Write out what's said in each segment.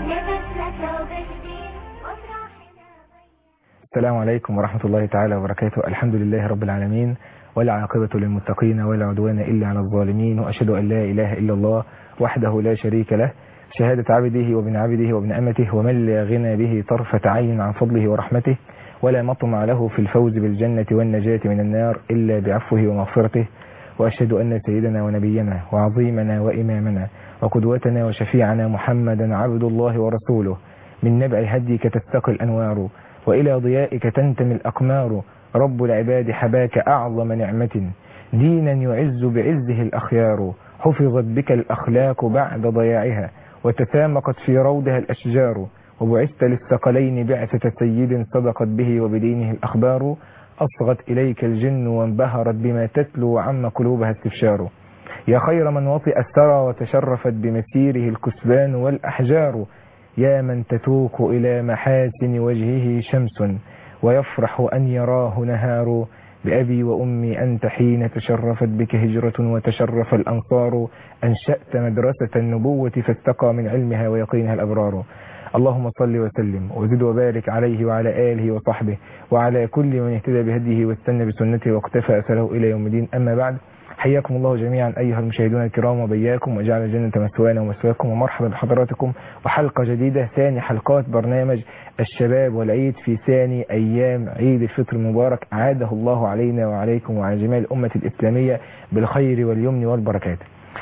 السلام عليكم ورحمة الله تعالى وبركاته الحمد لله رب العالمين والعاقبة للمتقين ولا عدوان إلا على الظالمين وأشهد أن لا إله إلا الله وحده لا شريك له شهادة عبده وابن عبده وابن أمته ومن لا غنى به طرفة عين عن فضله ورحمته ولا مطمع له في الفوز بالجنة والنجاة من النار إلا بعفوه ومغفرته وأشهد أن سيدنا ونبينا وعظيمنا وإمامنا وقدوتنا وشفيعنا محمدا عبد الله ورسوله من نبع هديك تستقي الأنوار وإلى ضيائك تنتمي الأقمار رب العباد حباك أعظم نعمة دينا يعز بعزه الأخيار حفظت بك الأخلاق بعد ضياعها وتسامقت في روضها الأشجار وبعثت للثقلين بعثة سيد صدقت به وبدينه الأخبار أصغت إليك الجن وانبهرت بما تتلو وعم قلوبها استبشار يا خير من وطئ الثرى وتشرفت بمسيره الكسبان والأحجار يا من تتوق إلى محاسن وجهه شمس ويفرح أن يراه نهار بأبي وأمي أنت حين تشرفت بك هجرة وتشرف الأنصار أنشأت مدرسة النبوة فاستقى من علمها ويقينها الأبرار اللهم صل وسلم وزد وبارك عليه وعلى آله وصحبه وعلى كل من اهتدى بهديه واستنى بسنته واقتفى أثره إلى يوم الدين أما بعد حياكم الله جميعا أيها المشاهدون الكرام وبياكم وجعل الجنة مثوانا ومثواكم ومرحبا بحضراتكم وحلقة جديدة ثاني حلقات برنامج الشباب والعيد في ثاني أيام عيد الفطر المبارك عاده الله علينا وعليكم وعلى جميع الأمة الإسلامية بالخير واليمن والبركات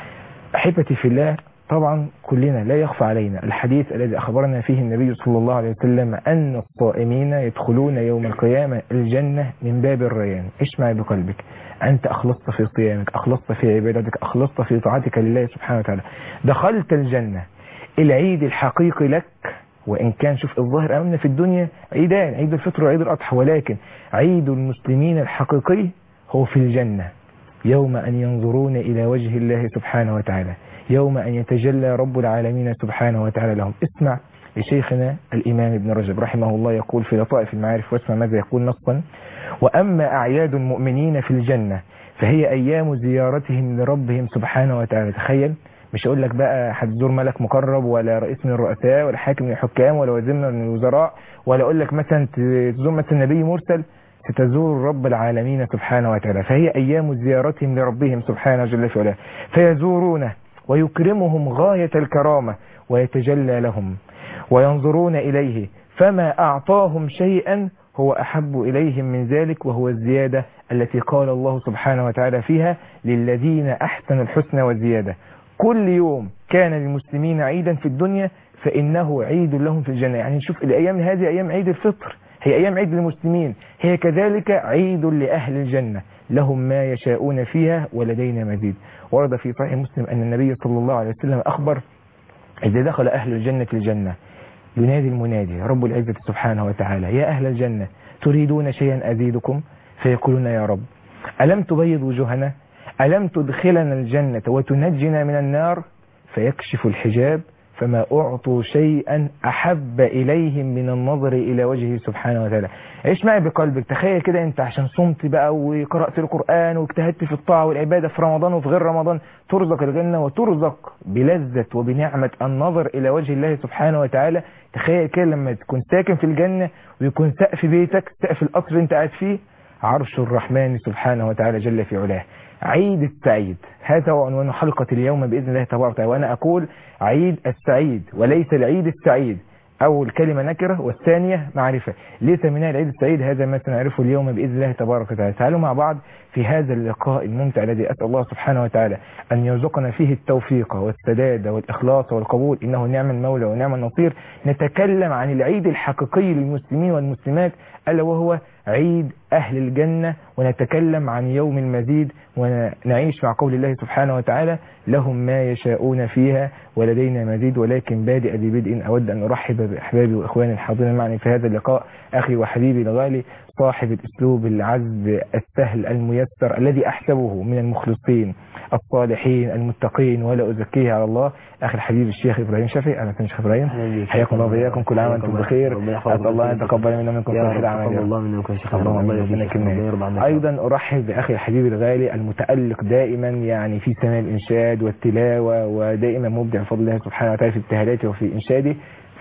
أحبتي في الله طبعا كلنا لا يخفى علينا الحديث الذي أخبرنا فيه النبي صلى الله عليه وسلم أن الصائمين يدخلون يوم القيامة الجنة من باب الريان اسمع بقلبك أنت أخلصت في صيامك أخلصت في عبادتك أخلصت في طاعتك لله سبحانه وتعالى دخلت الجنة العيد الحقيقي لك وإن كان شوف الظاهر أمامنا في الدنيا عيدان عيد الفطر وعيد الأضحى ولكن عيد المسلمين الحقيقي هو في الجنة يوم أن ينظرون إلى وجه الله سبحانه وتعالى يوم أن يتجلى رب العالمين سبحانه وتعالى لهم اسمع لشيخنا الإمام ابن رجب رحمه الله يقول في لطائف المعارف واسمع ماذا يقول نصا وأما أعياد المؤمنين في الجنة فهي أيام زيارتهم لربهم سبحانه وتعالى تخيل مش أقول لك بقى هتزور ملك مقرب ولا رئيس من الرؤساء ولا حاكم من الحكام ولا وزير من الوزراء ولا أقول لك مثلا تزور مثلا نبي مرسل ستزور رب العالمين سبحانه وتعالى فهي أيام زيارتهم لربهم سبحانه جل في علاه فيزورونه ويكرمهم غاية الكرامة ويتجلى لهم وينظرون إليه فما أعطاهم شيئا هو أحب إليهم من ذلك وهو الزيادة التي قال الله سبحانه وتعالى فيها للذين أحسنوا الحسنى والزيادة كل يوم كان للمسلمين عيدا في الدنيا فإنه عيد لهم في الجنة يعني نشوف الأيام هذه أيام عيد الفطر هي أيام عيد للمسلمين هي كذلك عيد لأهل الجنة لهم ما يشاءون فيها ولدينا مزيد ورد في صحيح مسلم أن النبي صلى الله عليه وسلم أخبر إذا دخل أهل الجنة الجنة ينادي المنادي رب العزة سبحانه وتعالى يا أهل الجنة تريدون شيئا أزيدكم فيقولون يا رب ألم تبيض وجوهنا ألم تدخلنا الجنة وتنجنا من النار فيكشف الحجاب فما أعطوا شيئا أحب إليهم من النظر إلى وجهه سبحانه وتعالى عيش معي بقلبك تخيل كده أنت عشان صمت بقى وقرأت القرآن واجتهدت في الطاعة والعبادة في رمضان وفي غير رمضان ترزق الجنة وترزق بلذة وبنعمة النظر إلى وجه الله سبحانه وتعالى تخيل كده لما تكون ساكن في الجنة ويكون سقف بيتك سقف القصر اللي أنت قاعد فيه عرش الرحمن سبحانه وتعالى جل في علاه عيد السعيد هذا هو عنوان حلقة اليوم بإذن الله تبارك وتعالى وأنا أقول عيد السعيد وليس العيد السعيد أول كلمة نكرة والثانية معرفة ليه سميناه العيد السعيد هذا ما سنعرفه اليوم بإذن الله تبارك وتعالى تعالوا مع بعض في هذا اللقاء الممتع الذي أسأل الله سبحانه وتعالى أن يرزقنا فيه التوفيق والسداد والإخلاص والقبول إنه نعم المولى ونعم النصير نتكلم عن العيد الحقيقي للمسلمين والمسلمات ألا وهو عيد أهل الجنة ونتكلم عن يوم المزيد ونعيش مع قول الله سبحانه وتعالى لهم ما يشاءون فيها ولدينا مزيد ولكن بادئ ببدء أود أن أرحب بأحبابي وإخواني الحاضرين معي في هذا اللقاء أخي وحبيبي الغالي صاحب الأسلوب العذب السهل الميسر الذي أحسبه من المخلصين الصالحين المتقين ولا أزكيه على الله أخي الحبيب الشيخ إبراهيم شفيق أهلا وسهلا شيخ إبراهيم حياكم الله وبياكم كل عام وأنتم بخير أسأل الله أن يتقبل منا منكم صالح الأعمال تقبل الله منكم يا شيخ اللهم الله ربنا يرضى يكرمك عنك ايضا ارحب باخي الحبيب الغالي المتالق دائما يعني في سماع الانشاد والتلاوه ودائما مبدع بفضل الله سبحانه وتعالى في ابتهالاته وفي انشاده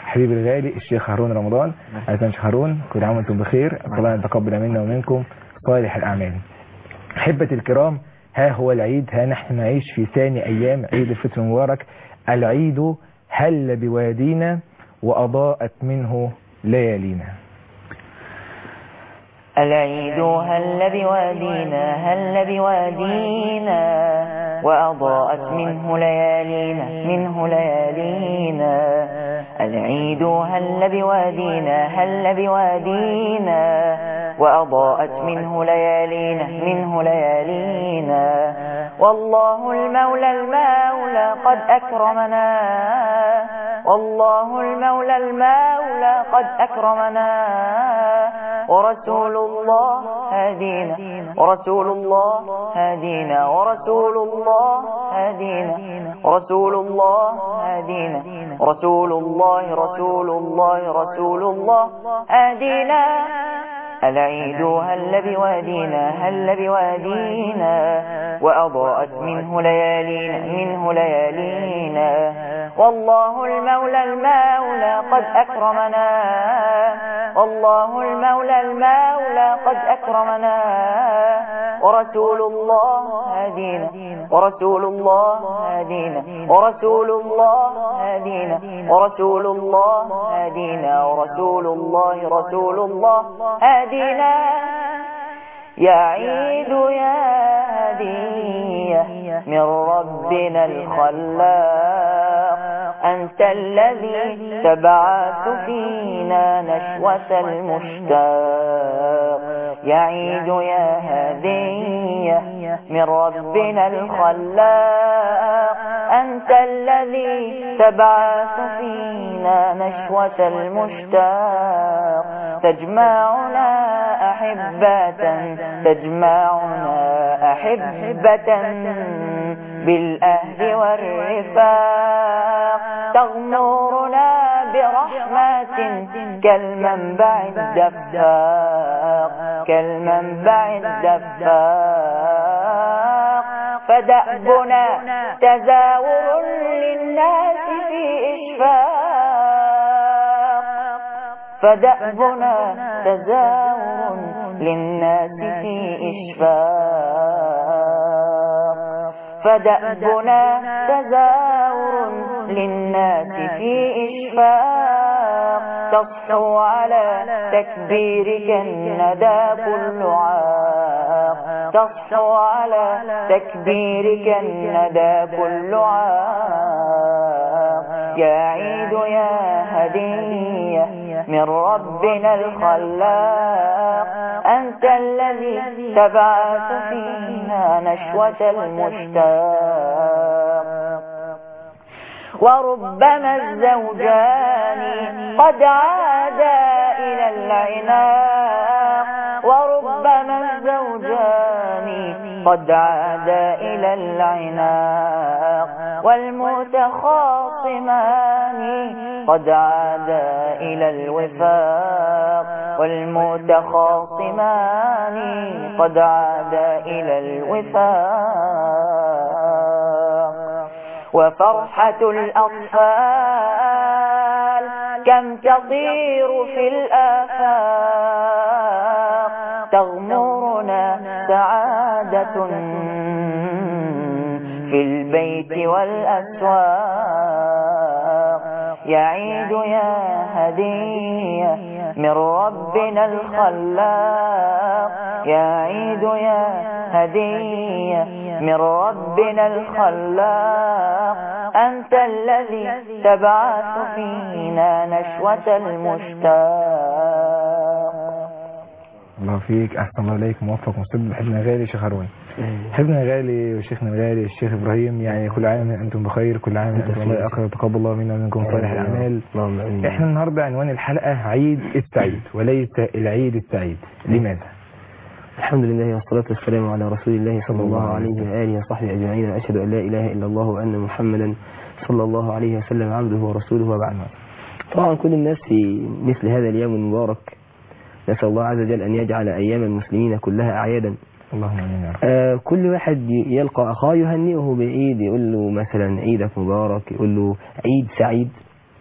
حبيبي الغالي الشيخ هارون رمضان أهلا شيخ هارون كل عام وانتم بخير الله يتقبل منا ومنكم صالح الأعمال أحبة الكرام ها هو العيد ها نحن نعيش في ثاني أيام عيد الفطر المبارك العيد هل بوادينا وأضاءت منه ليالينا العيد هل بوادينا هل بوادينا وأضاءت منه ليالينا منه ليالينا العيد هل بوادينا هل بوادينا وأضاءت منه ليالينا منه ليالينا والله المولى المولى قد أكرمنا والله المولى المولى قد أكرمنا ورسول الله هدينا ورسول الله هدينا ورسول الله هدينا ورسول الله هدينا رسول الله رسول الله رسول الله هدينا العيد هل بوادينا هل بوادينا وأضاءت منه ليالينا منه ليالينا والله المولى المولى قد أكرمنا والله المولى المولى قد أكرمنا ورسول الله هدينا ورسول الله هدينا ورسول الله هدينا ورسول الله هدينا ورسول الله رسول الله هدينا يا عيد يا هدية من ربنا الخلاق أنت الذي تبعث فينا نشوة المشتاق يا عيد يا هدية من ربنا الخلاق أنت الذي تبعث فينا نشوة المشتاق تجمعنا أحبة تجمعنا أحبة بالأهل والرفاق تغمرنا برحمة كالمنبع الدفاق كالمنبع الدفاق فدأبنا تزاور للناس في إشفاق فدأبنا تزاور للناس في إشفاق فدأبنا تزاور للناس في إشفاق تصحو على تكبيرك الندى كل عاق تصحو على تكبيرك الندى كل عاق يا عيد يا هدية من ربنا الخلاق أنت الذي تبعث فينا نشوة المشتاق وربما الزوجان قد عادا إلى العناق وربما الزوجان قد عادا إلى العناق والمتخاصمان قد عادا إلى الوفاق والمتخاصمان قد عادا إلى الوفاق وفرحة الأطفال كم تطير في الآفاق تغمرنا سعادة في البيت والأسواق يا عيد يا هدية من ربنا الخلاق يا عيد يا هدية من ربنا الخلاق أنت الذي تبعث فينا نشوة المشتاق الله فيك أحسن الله إليك موفق مصب حبنا غالي شيخ هارون حبنا غالي وشيخنا الغالي الشيخ إبراهيم يعني كل عام أنتم بخير كل عام أنتم الله أخير تقبل الله منا ومنكم صالح الأعمال اللهم امين احنا النهاردة عنوان الحلقة عيد السعيد وليس العيد السعيد لماذا؟ الحمد لله والصلاة والسلام على رسول الله صلى الله عليه وآله وصحبه أجمعين وأشهد أن لا إله إلا الله وأن محمدا صلى الله عليه وسلم عبده ورسوله وبعد طبعا كل الناس في مثل هذا اليوم المبارك نسأل الله عز وجل أن يجعل أيام المسلمين كلها أعيادا اللهم امين يا رب. آه كل واحد يلقى أخاه يهنئه بعيد يقول له مثلا عيدك مبارك يقول له عيد سعيد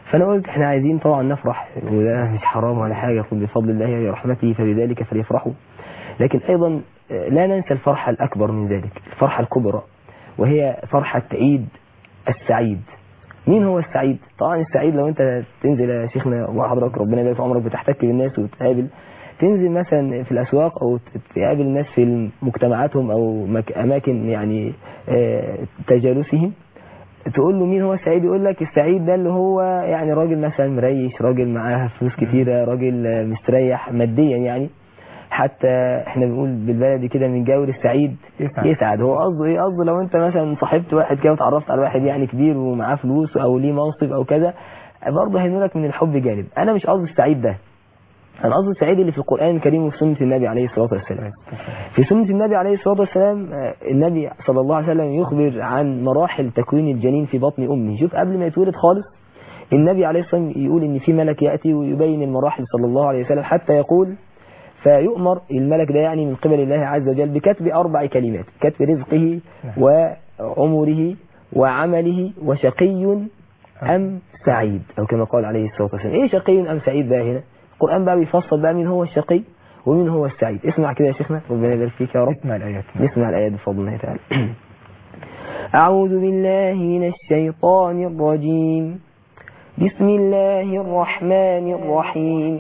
فانا قلت احنا عايزين طبعا نفرح وده مش حرام ولا حاجه قل بفضل الله ورحمته فبذلك فليفرحوا لكن ايضا آه، لا ننسى الفرحه الاكبر من ذلك الفرحه الكبرى وهي فرحه عيد السعيد مين هو السعيد طبعا السعيد لو انت تنزل يا شيخنا وحضرتك ربنا يبارك في عمرك بتحتك بالناس وتقابل تنزل مثلا في الاسواق او تقابل الناس في مجتمعاتهم او مك- اماكن يعني آه، تجالسهم تقول له مين هو السعيد يقول لك السعيد ده اللي هو يعني راجل مثلا مريش راجل معاه فلوس كتيرة راجل آه، مستريح ماديا يعني حتى احنا بنقول بالبلدي كده من جاور السعيد يسعد. يسعد هو قصده ايه قصده لو انت مثلا صاحبت واحد كده وتعرفت على واحد يعني كبير ومعاه فلوس او ليه منصب او كذا برضه هينولك من الحب جانب انا مش قصدي السعيد ده انا قصدي السعيد اللي في القران الكريم وفي سنه النبي عليه الصلاه والسلام في سنة النبي عليه الصلاة والسلام آه، النبي صلى الله عليه وسلم يخبر عن مراحل تكوين الجنين في بطن أمه شوف قبل ما يتولد خالص النبي عليه الصلاة والسلام يقول إن في ملك يأتي ويبين المراحل صلى الله عليه وسلم حتى يقول فيؤمر الملك ده يعني من قبل الله عز وجل بكتب أربع كلمات كتب رزقه وعمره وعمله وشقي أم سعيد أو كما قال عليه الصلاة والسلام إيه شقي أم سعيد بقى هنا القرآن بقى بيفصل بقى مين هو الشقي ومين هو السعيد اسمع كده يا شيخنا ربنا يبارك فيك يا رب اسمع الآيات نسمع الآيات بفضل الله تعالى أعوذ بالله من الشيطان الرجيم بسم الله الرحمن الرحيم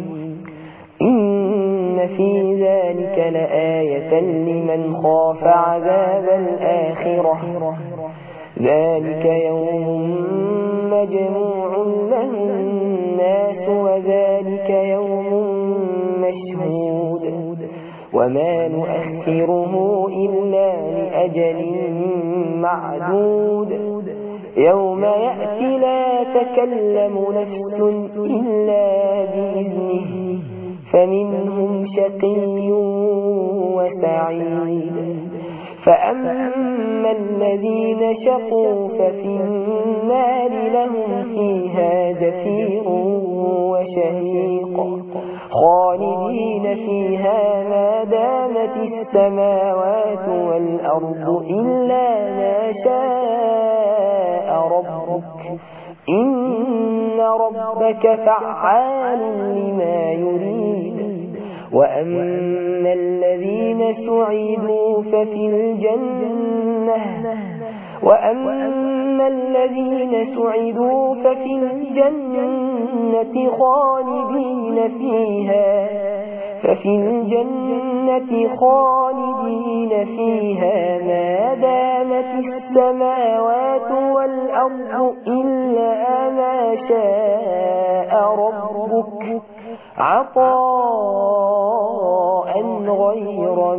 إن في ذلك لآية لمن خاف عذاب الآخرة ذلك يوم مجموع له الناس وذلك يوم مشهود وما نؤخره إلا لأجل معدود يوم يأتي لا تكلم نفس إلا بإذنه فمنهم شقي وسعيد فأما الذين شقوا ففي النار لهم فيها زفير وشهيق خالدين فيها ما دامت السماوات والأرض إلا ما شاء ربك إن ربك فعال لما يريد وأما الذين سعدوا ففي الجنة وأما الذين سعدوا ففي الجنة خالدين فيها ففي الجنة خالدين فيها ما دامت السماوات والأرض إلا ما شاء ربك عطاء غير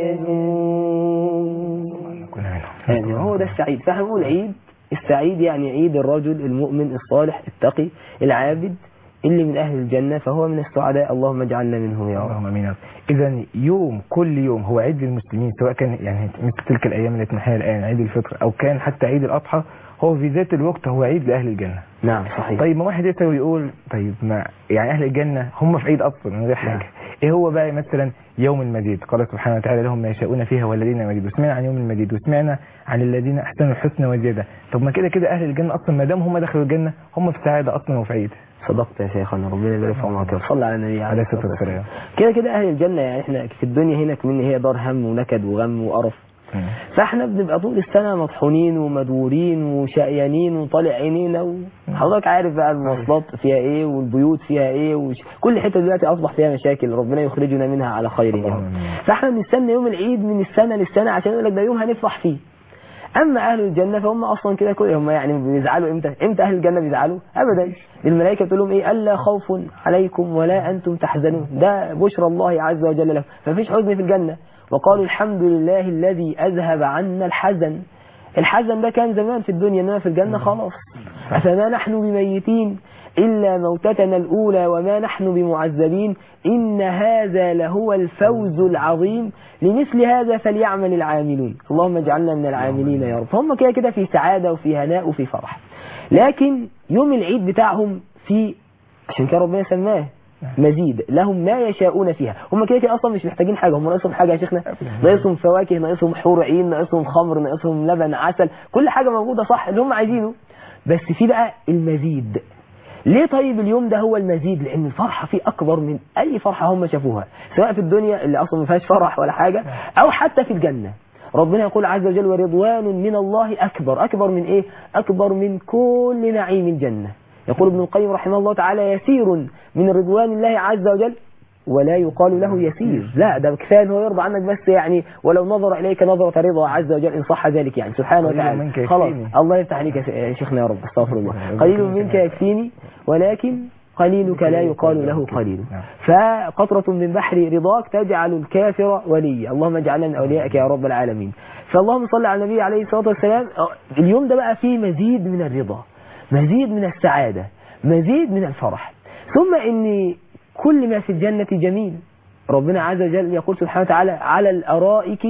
مجزوم يعني هو ده السعيد فاحنا بنقول عيد السعيد يعني عيد الرجل المؤمن الصالح التقي العابد اللي من أهل الجنة فهو من السعداء اللهم اجعلنا منهم يا رب اللهم امين اذا يوم كل يوم هو عيد للمسلمين سواء كان يعني مثل تلك الايام التي نحيا الان عيد الفطر او كان حتى عيد الاضحى هو في ذات الوقت هو عيد لاهل الجنه نعم صحيح طيب ما واحد يسأل ويقول طيب ما يعني اهل الجنه هم في عيد اصلا من غير حاجه ايه هو بقى مثلا يوم المزيد قال سبحانه وتعالى لهم ما يشاءون فيها والذين مزيد وسمعنا عن يوم المزيد وسمعنا عن الذين احسنوا الحسنى وزياده طب ما كده كده اهل الجنه اصلا ما دام هم دخلوا الجنه هم في سعاده اصلا وفي عيد صدقت يا شيخنا ربنا يبارك في عمرك صلى على النبي عليه الصلاه والسلام كده كده اهل الجنه يعني احنا في الدنيا هنا كمان هي دار هم ونكد وغم وقرف فاحنا بنبقى طول السنه مطحونين ومدورين وشقيانين وطالع عينينا وحضرتك عارف بقى المواصلات فيها ايه والبيوت فيها ايه وش... كل حته دلوقتي اصبح فيها مشاكل ربنا يخرجنا منها على خير يعني. اللهم آمين. فاحنا بنستنى يوم العيد من السنه للسنه عشان يقول لك ده يوم هنفرح فيه اما اهل الجنه فهم اصلا كده كل هم يعني بيزعلوا امتى امتى اهل الجنه بيزعلوا ابدا الملائكه بتقول لهم ايه الا خوف عليكم ولا انتم تحزنون ده بشرى الله عز وجل لهم فمفيش حزن في الجنه وقالوا الحمد لله الذي اذهب عنا الحزن الحزن ده كان زمان في الدنيا انما في الجنه خلاص افما نحن بميتين إلا موتتنا الأولى وما نحن بمعذبين إن هذا لهو الفوز العظيم لمثل هذا فليعمل العاملون اللهم اجعلنا من العاملين يا رب هم كده كده في سعادة وفي هناء وفي فرح لكن يوم العيد بتاعهم في عشان كده ربنا سماه مزيد لهم ما يشاءون فيها هم كده كده اصلا مش محتاجين حاجه هم ناقصهم حاجه يا شيخنا ناقصهم فواكه ناقصهم حور عين ناقصهم خمر ناقصهم لبن عسل كل حاجه موجوده صح اللي هم عايزينه بس في بقى المزيد ليه طيب اليوم ده هو المزيد لان الفرحه فيه اكبر من اي فرحه هم شافوها سواء في الدنيا اللي اصلا ما فيهاش فرح ولا حاجه او حتى في الجنه ربنا يقول عز وجل ورضوان من الله اكبر اكبر من ايه اكبر من كل نعيم الجنه يقول ابن القيم رحمه الله تعالى يسير من رضوان الله عز وجل ولا يقال له يسير لا ده كفايه ان هو يرضى عنك بس يعني ولو نظر اليك نظره رضا عز وجل ان صح ذلك يعني سبحانه قليل وتعالى منك خلاص يكفيني. الله يفتح عليك يا س- يا شيخنا يا رب استغفر الله ربنا قليل يكرمك منك يا رب. يكفيني ولكن قليلك لا يقال له قليل نعم. فقطرة من بحر رضاك تجعل الكافر وليا اللهم اجعلنا من أوليائك يا رب العالمين فاللهم صل على النبي عليه الصلاة والسلام آه، اليوم ده بقى فيه مزيد من الرضا مزيد من السعادة مزيد من الفرح ثم ان كل ما في الجنة جميل ربنا عز وجل يقول سبحانه وتعالى على الأرائك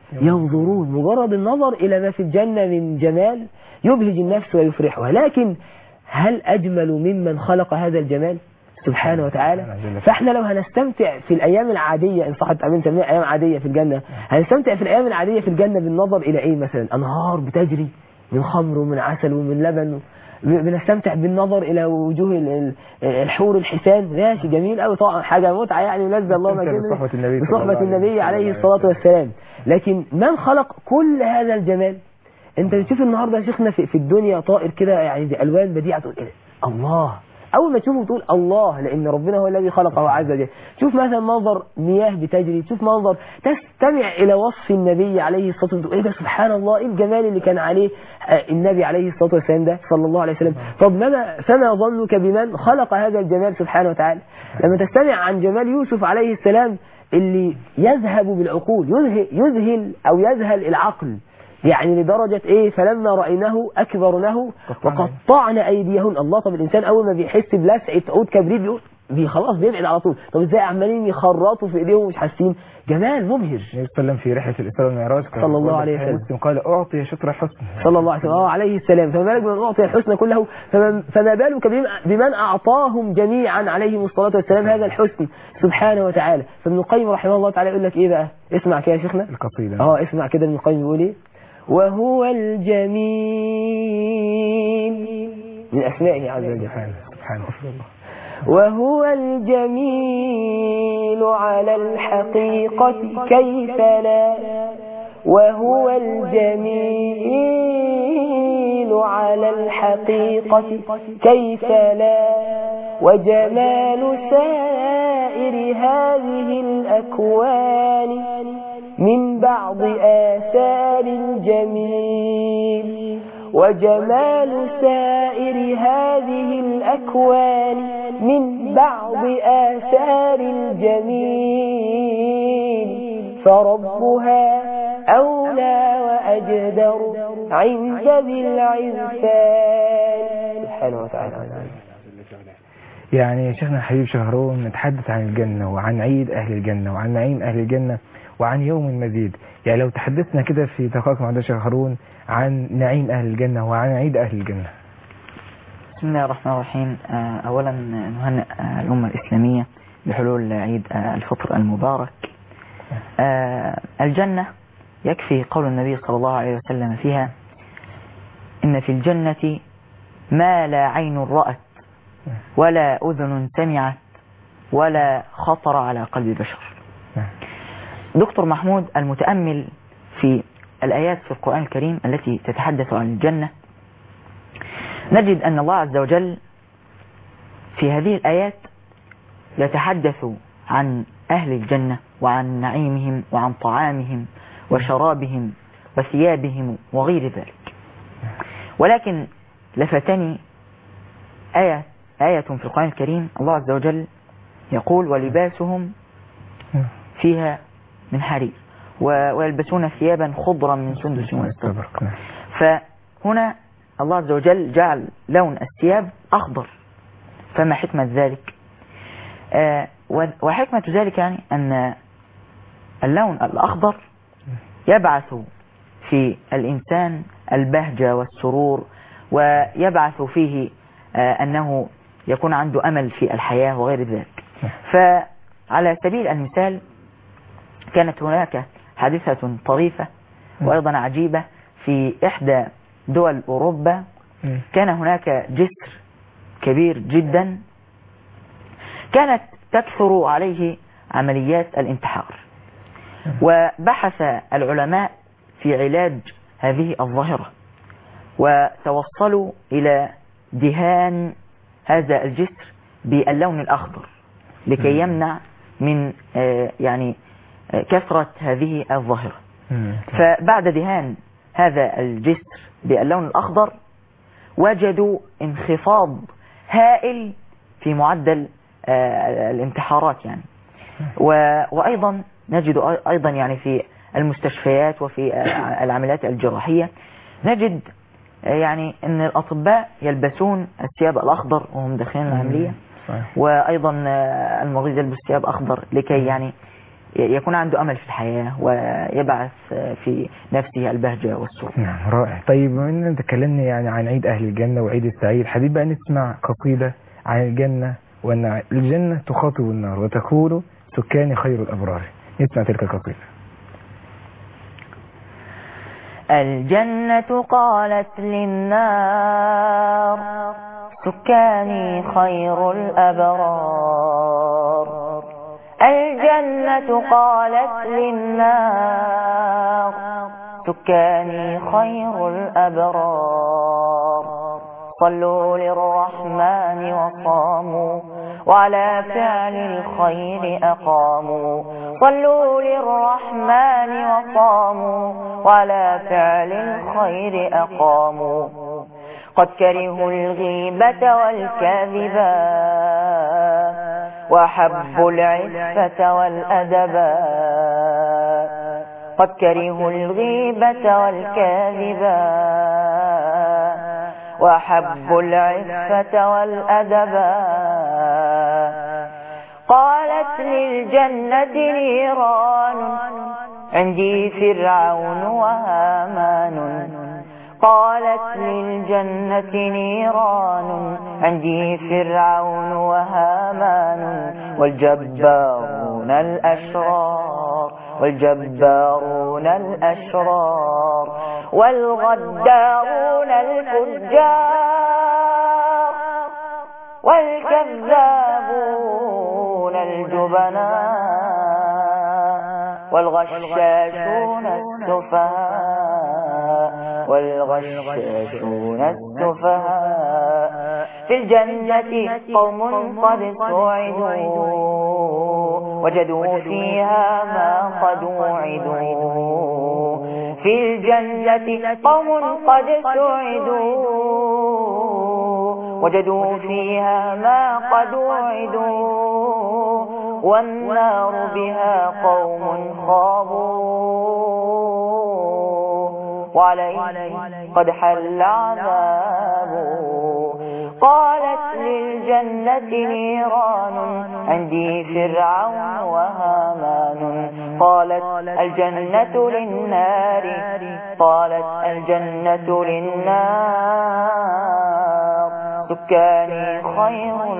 ينظرون مجرد النظر إلى ما في الجنة من جمال يبهج النفس ويفرحها لكن هل أجمل ممن خلق هذا الجمال سبحانه وتعالى فاحنا لو هنستمتع في الأيام العادية إن صحت أمين نسميها أيام عادية في الجنة هنستمتع في الأيام العادية في الجنة بالنظر إلى إيه مثلا أنهار بتجري من خمر ومن عسل ومن لبن بنستمتع بالنظر الى وجوه ال- ال- الحور الحسان ماشي جميل قوي طبعا حاجه متعه يعني ولذة الله نستمتع مجنون بصحبة النبي صلى الله بصحبة عليه النبي وسلم. عليه الصلاة والسلام لكن من خلق كل هذا الجمال انت بتشوف النهارده يا شيخنا في, في الدنيا طائر كده يعني بألوان بديعة تقول ايه ده؟ الله اول ما تشوفه تقول الله لان ربنا هو الذي خلقه عز وجل شوف مثلا منظر مياه بتجري تشوف منظر تستمع الى وصف النبي عليه الصلاه والسلام تقول ايه ده سبحان الله ايه الجمال اللي كان عليه آه، النبي عليه الصلاه والسلام ده صلى الله عليه وسلم طب ماذا فما ظنك بمن خلق هذا الجمال سبحانه وتعالى لما تستمع عن جمال يوسف عليه السلام اللي يذهب بالعقول يذهل, يذهل او يذهل العقل يعني لدرجة ايه فلما رأيناه اكبرناه قطعنا وقطعن ايديهن الله طب الانسان اول ما بيحس بلسعة عود كبريت بيقول بي خلاص بيبعد على طول طب ازاي عمالين يخرطوا في ايديهم ومش حاسين جمال مبهر النبي صلى الله عليه وسلم في رحلة الإسراء والمعراج كان صلى الله يقول عليه الحديث وسلم. مسلم قال أعطي شطر الحسن صلى الله عليه وسلم اه عليه السلام فما بالك بمن اعطي الحسن كله فمن فما بالك بم- بمن اعطاهم جميعا عليهم الصلاه والسلام هذا الحسن سبحانه وتعالى فابن القيم رحمه الله تعالى يقول لك ايه بقى اسمع كده يا شيخنا القصيدة اه اسمع كده ابن القيم بيقول ايه وهو الجميل من اسمائه عز وجل سبحانه سبحانه وهو الجميل على الحقيقة كيف لا وهو الجميل على الحقيقة كيف لا وجمال سائر هذه الأكوان من بعض آثار الجميل وجمال سائر هذه الأكوان من بعض آثار الجميل فربها أولى وأجدر عند ذي العرفان سبحانه وتعالى يعني يا شيخنا الحبيب شهرون نتحدث عن الجنة وعن عيد أهل الجنة وعن نعيم أهل الجنة وعن يوم مزيد يعني لو تحدثنا كده في دقائق مع شيخ هارون عن نعيم أهل الجنة وعن عيد أهل الجنة بسم الله الرحمن الرحيم آه، أولا نهنئ آه، الأمة الإسلامية بحلول عيد آه، الفطر المبارك آه، الجنة يكفي قول النبي صلى الله عليه وسلم فيها إن في الجنة ما لا عين رأت ولا أذن سمعت ولا خطر على قلب بشر نعم. دكتور محمود المتأمل في الآيات في القرآن الكريم التي تتحدث عن الجنة نجد أن الله عز وجل في هذه الآيات يتحدث عن أهل الجنة وعن نعيمهم وعن طعامهم وشرابهم وثيابهم وغير ذلك ولكن لفتني آية آية في القرآن الكريم الله عز وجل يقول ولباسهم فيها من حرير و- ويلبسون ثيابا خضرا من سندس واستبرق استبرق نعم. فهنا الله عز وجل جعل لون الثياب أخضر فما حكمة ذلك آه، و- وحكمة ذلك يعني أن اللون الأخضر يبعث في الإنسان البهجة والسرور ويبعث فيه آه، أنه يكون عنده أمل في الحياة وغير ذلك فعلى سبيل المثال كانت هناك حادثة طريفة وأيضا عجيبة في إحدى دول أوروبا مم. كان هناك جسر كبير جدا كانت تكثر عليه عمليات الانتحار وبحث العلماء في علاج هذه الظاهرة وتوصلوا إلى دهان هذا الجسر باللون الأخضر لكي يمنع من آه، يعني آه، كثرة هذه الظاهرة مم. فبعد دهان هذا الجسر باللون الأخضر وجدوا انخفاض هائل في معدل آه، الانتحارات يعني و- وأيضا نجد أي- أيضا يعني في المستشفيات وفي آه، العمليات الجراحية نجد آه، يعني أن الأطباء يلبسون الثياب الأخضر وهم داخلين العملية صحيح. وأيضا آه، المريض يلبس ثياب أخضر لكي يعني ي- يكون عنده أمل في الحياة ويبعث آه، في نفسه البهجة والسرور نعم رائع طيب بما اننا تكلمنا يعني عن عيد اهل الجنة وعيد السعيد حبيب بقى نسمع قصيدة عن الجنة وان الجنة تخاطب النار وتقول سكان خير الابرار نسمع تلك القصيدة الجنة قالت للنار سكاني خير الأبرار الجنة قالت للنار سكاني خير الأبرار صلوا للرحمن وصاموا وعلى فعل الخير أقاموا صلوا للرحمن وصاموا وعلى فعل الخير أقاموا قد كرهوا الغيبة والكذبا وحبوا العفة والأدبا قد كرهوا الغيبة والكذبا وحبوا العفة والأدبا قالت للجنة نيران عندي فرعون وهامان قالت للجنة نيران عندي فرعون وهامان والجبارون الأشرار والجبارون الأشرار والغدارون الفجار والكذابون الجبناء والغشاشون السفهاء والغشاشون السفهاء في الجنة قوم قد سعدوا وجدوا فيها ما قد وعدوا في الجنة قوم قد سعدوا وجدوا فيها ما قد وعدوا والنار بها قوم خابوا وعليهم قد حل عذاب قالت للجنة نيران عندي فرعون وهامان قالت الجنة للنار قالت الجنة للنار سكاني خير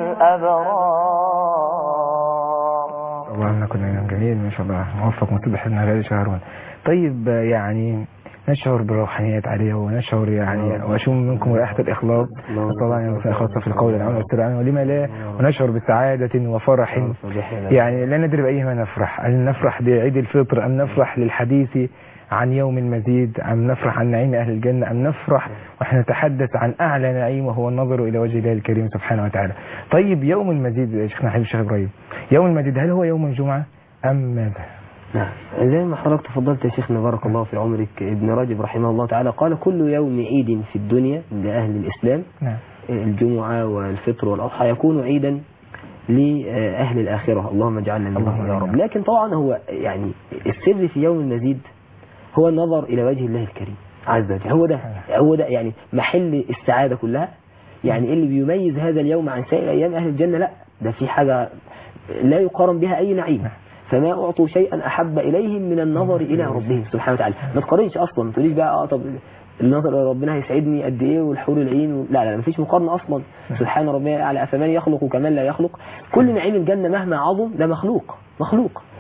الأبرار اللهم كنا جميل ما شاء الله موفق مصبح لنا غالي شهرون طيب آه، يعني نشعر بروحانيات عالية ونشعر يعني وأشم منكم رائحة الإخلاص نسأل الله أن يكون إخلاصا في القول والعمل والسر ولما لا ونشعر بسعادة وفرح يعني لا ندري بأيهما نفرح هل نفرح بعيد الفطر أم نفرح للحديث عن يوم المزيد أم نفرح عن نعيم أهل الجنة أم نفرح ونحن نتحدث عن أعلى نعيم وهو النظر إلى وجه الله الكريم سبحانه وتعالى طيب يوم المزيد يا شيخنا حبيب الشيخ إبراهيم يوم المزيد هل هو يوم الجمعة أم ماذا؟ نعم زي ما حضرتك تفضلت يا شيخنا بارك الله في عمرك ابن رجب رحمه الله تعالى قال كل يوم عيد في الدنيا لأهل الإسلام نعم الجمعة والفطر والأضحى يكون عيدا لأهل الآخرة اللهم اجعلنا منهم اللهم يا رب آمين. لكن طبعا هو يعني السر في يوم المزيد هو النظر إلى وجه الله الكريم عز وجل هو ده هو ده يعني محل السعادة كلها يعني إيه اللي بيميز هذا اليوم عن سائر أيام أهل الجنة لا ده في حاجة لا يقارن بها أي نعيم فما أعطوا شيئا أحب إليهم من النظر إلى ربهم سبحانه وتعالى ما تقارنش أصلا ما تقوليش بقى آه طب النظر إلى ربنا هيسعدني قد إيه والحور العين و... لا لا مفيش مقارنة أصلا سبحان ربنا على أفمان يخلق كمن لا يخلق كل نعيم الجنة مهما عظم ده مخلوق مخلوق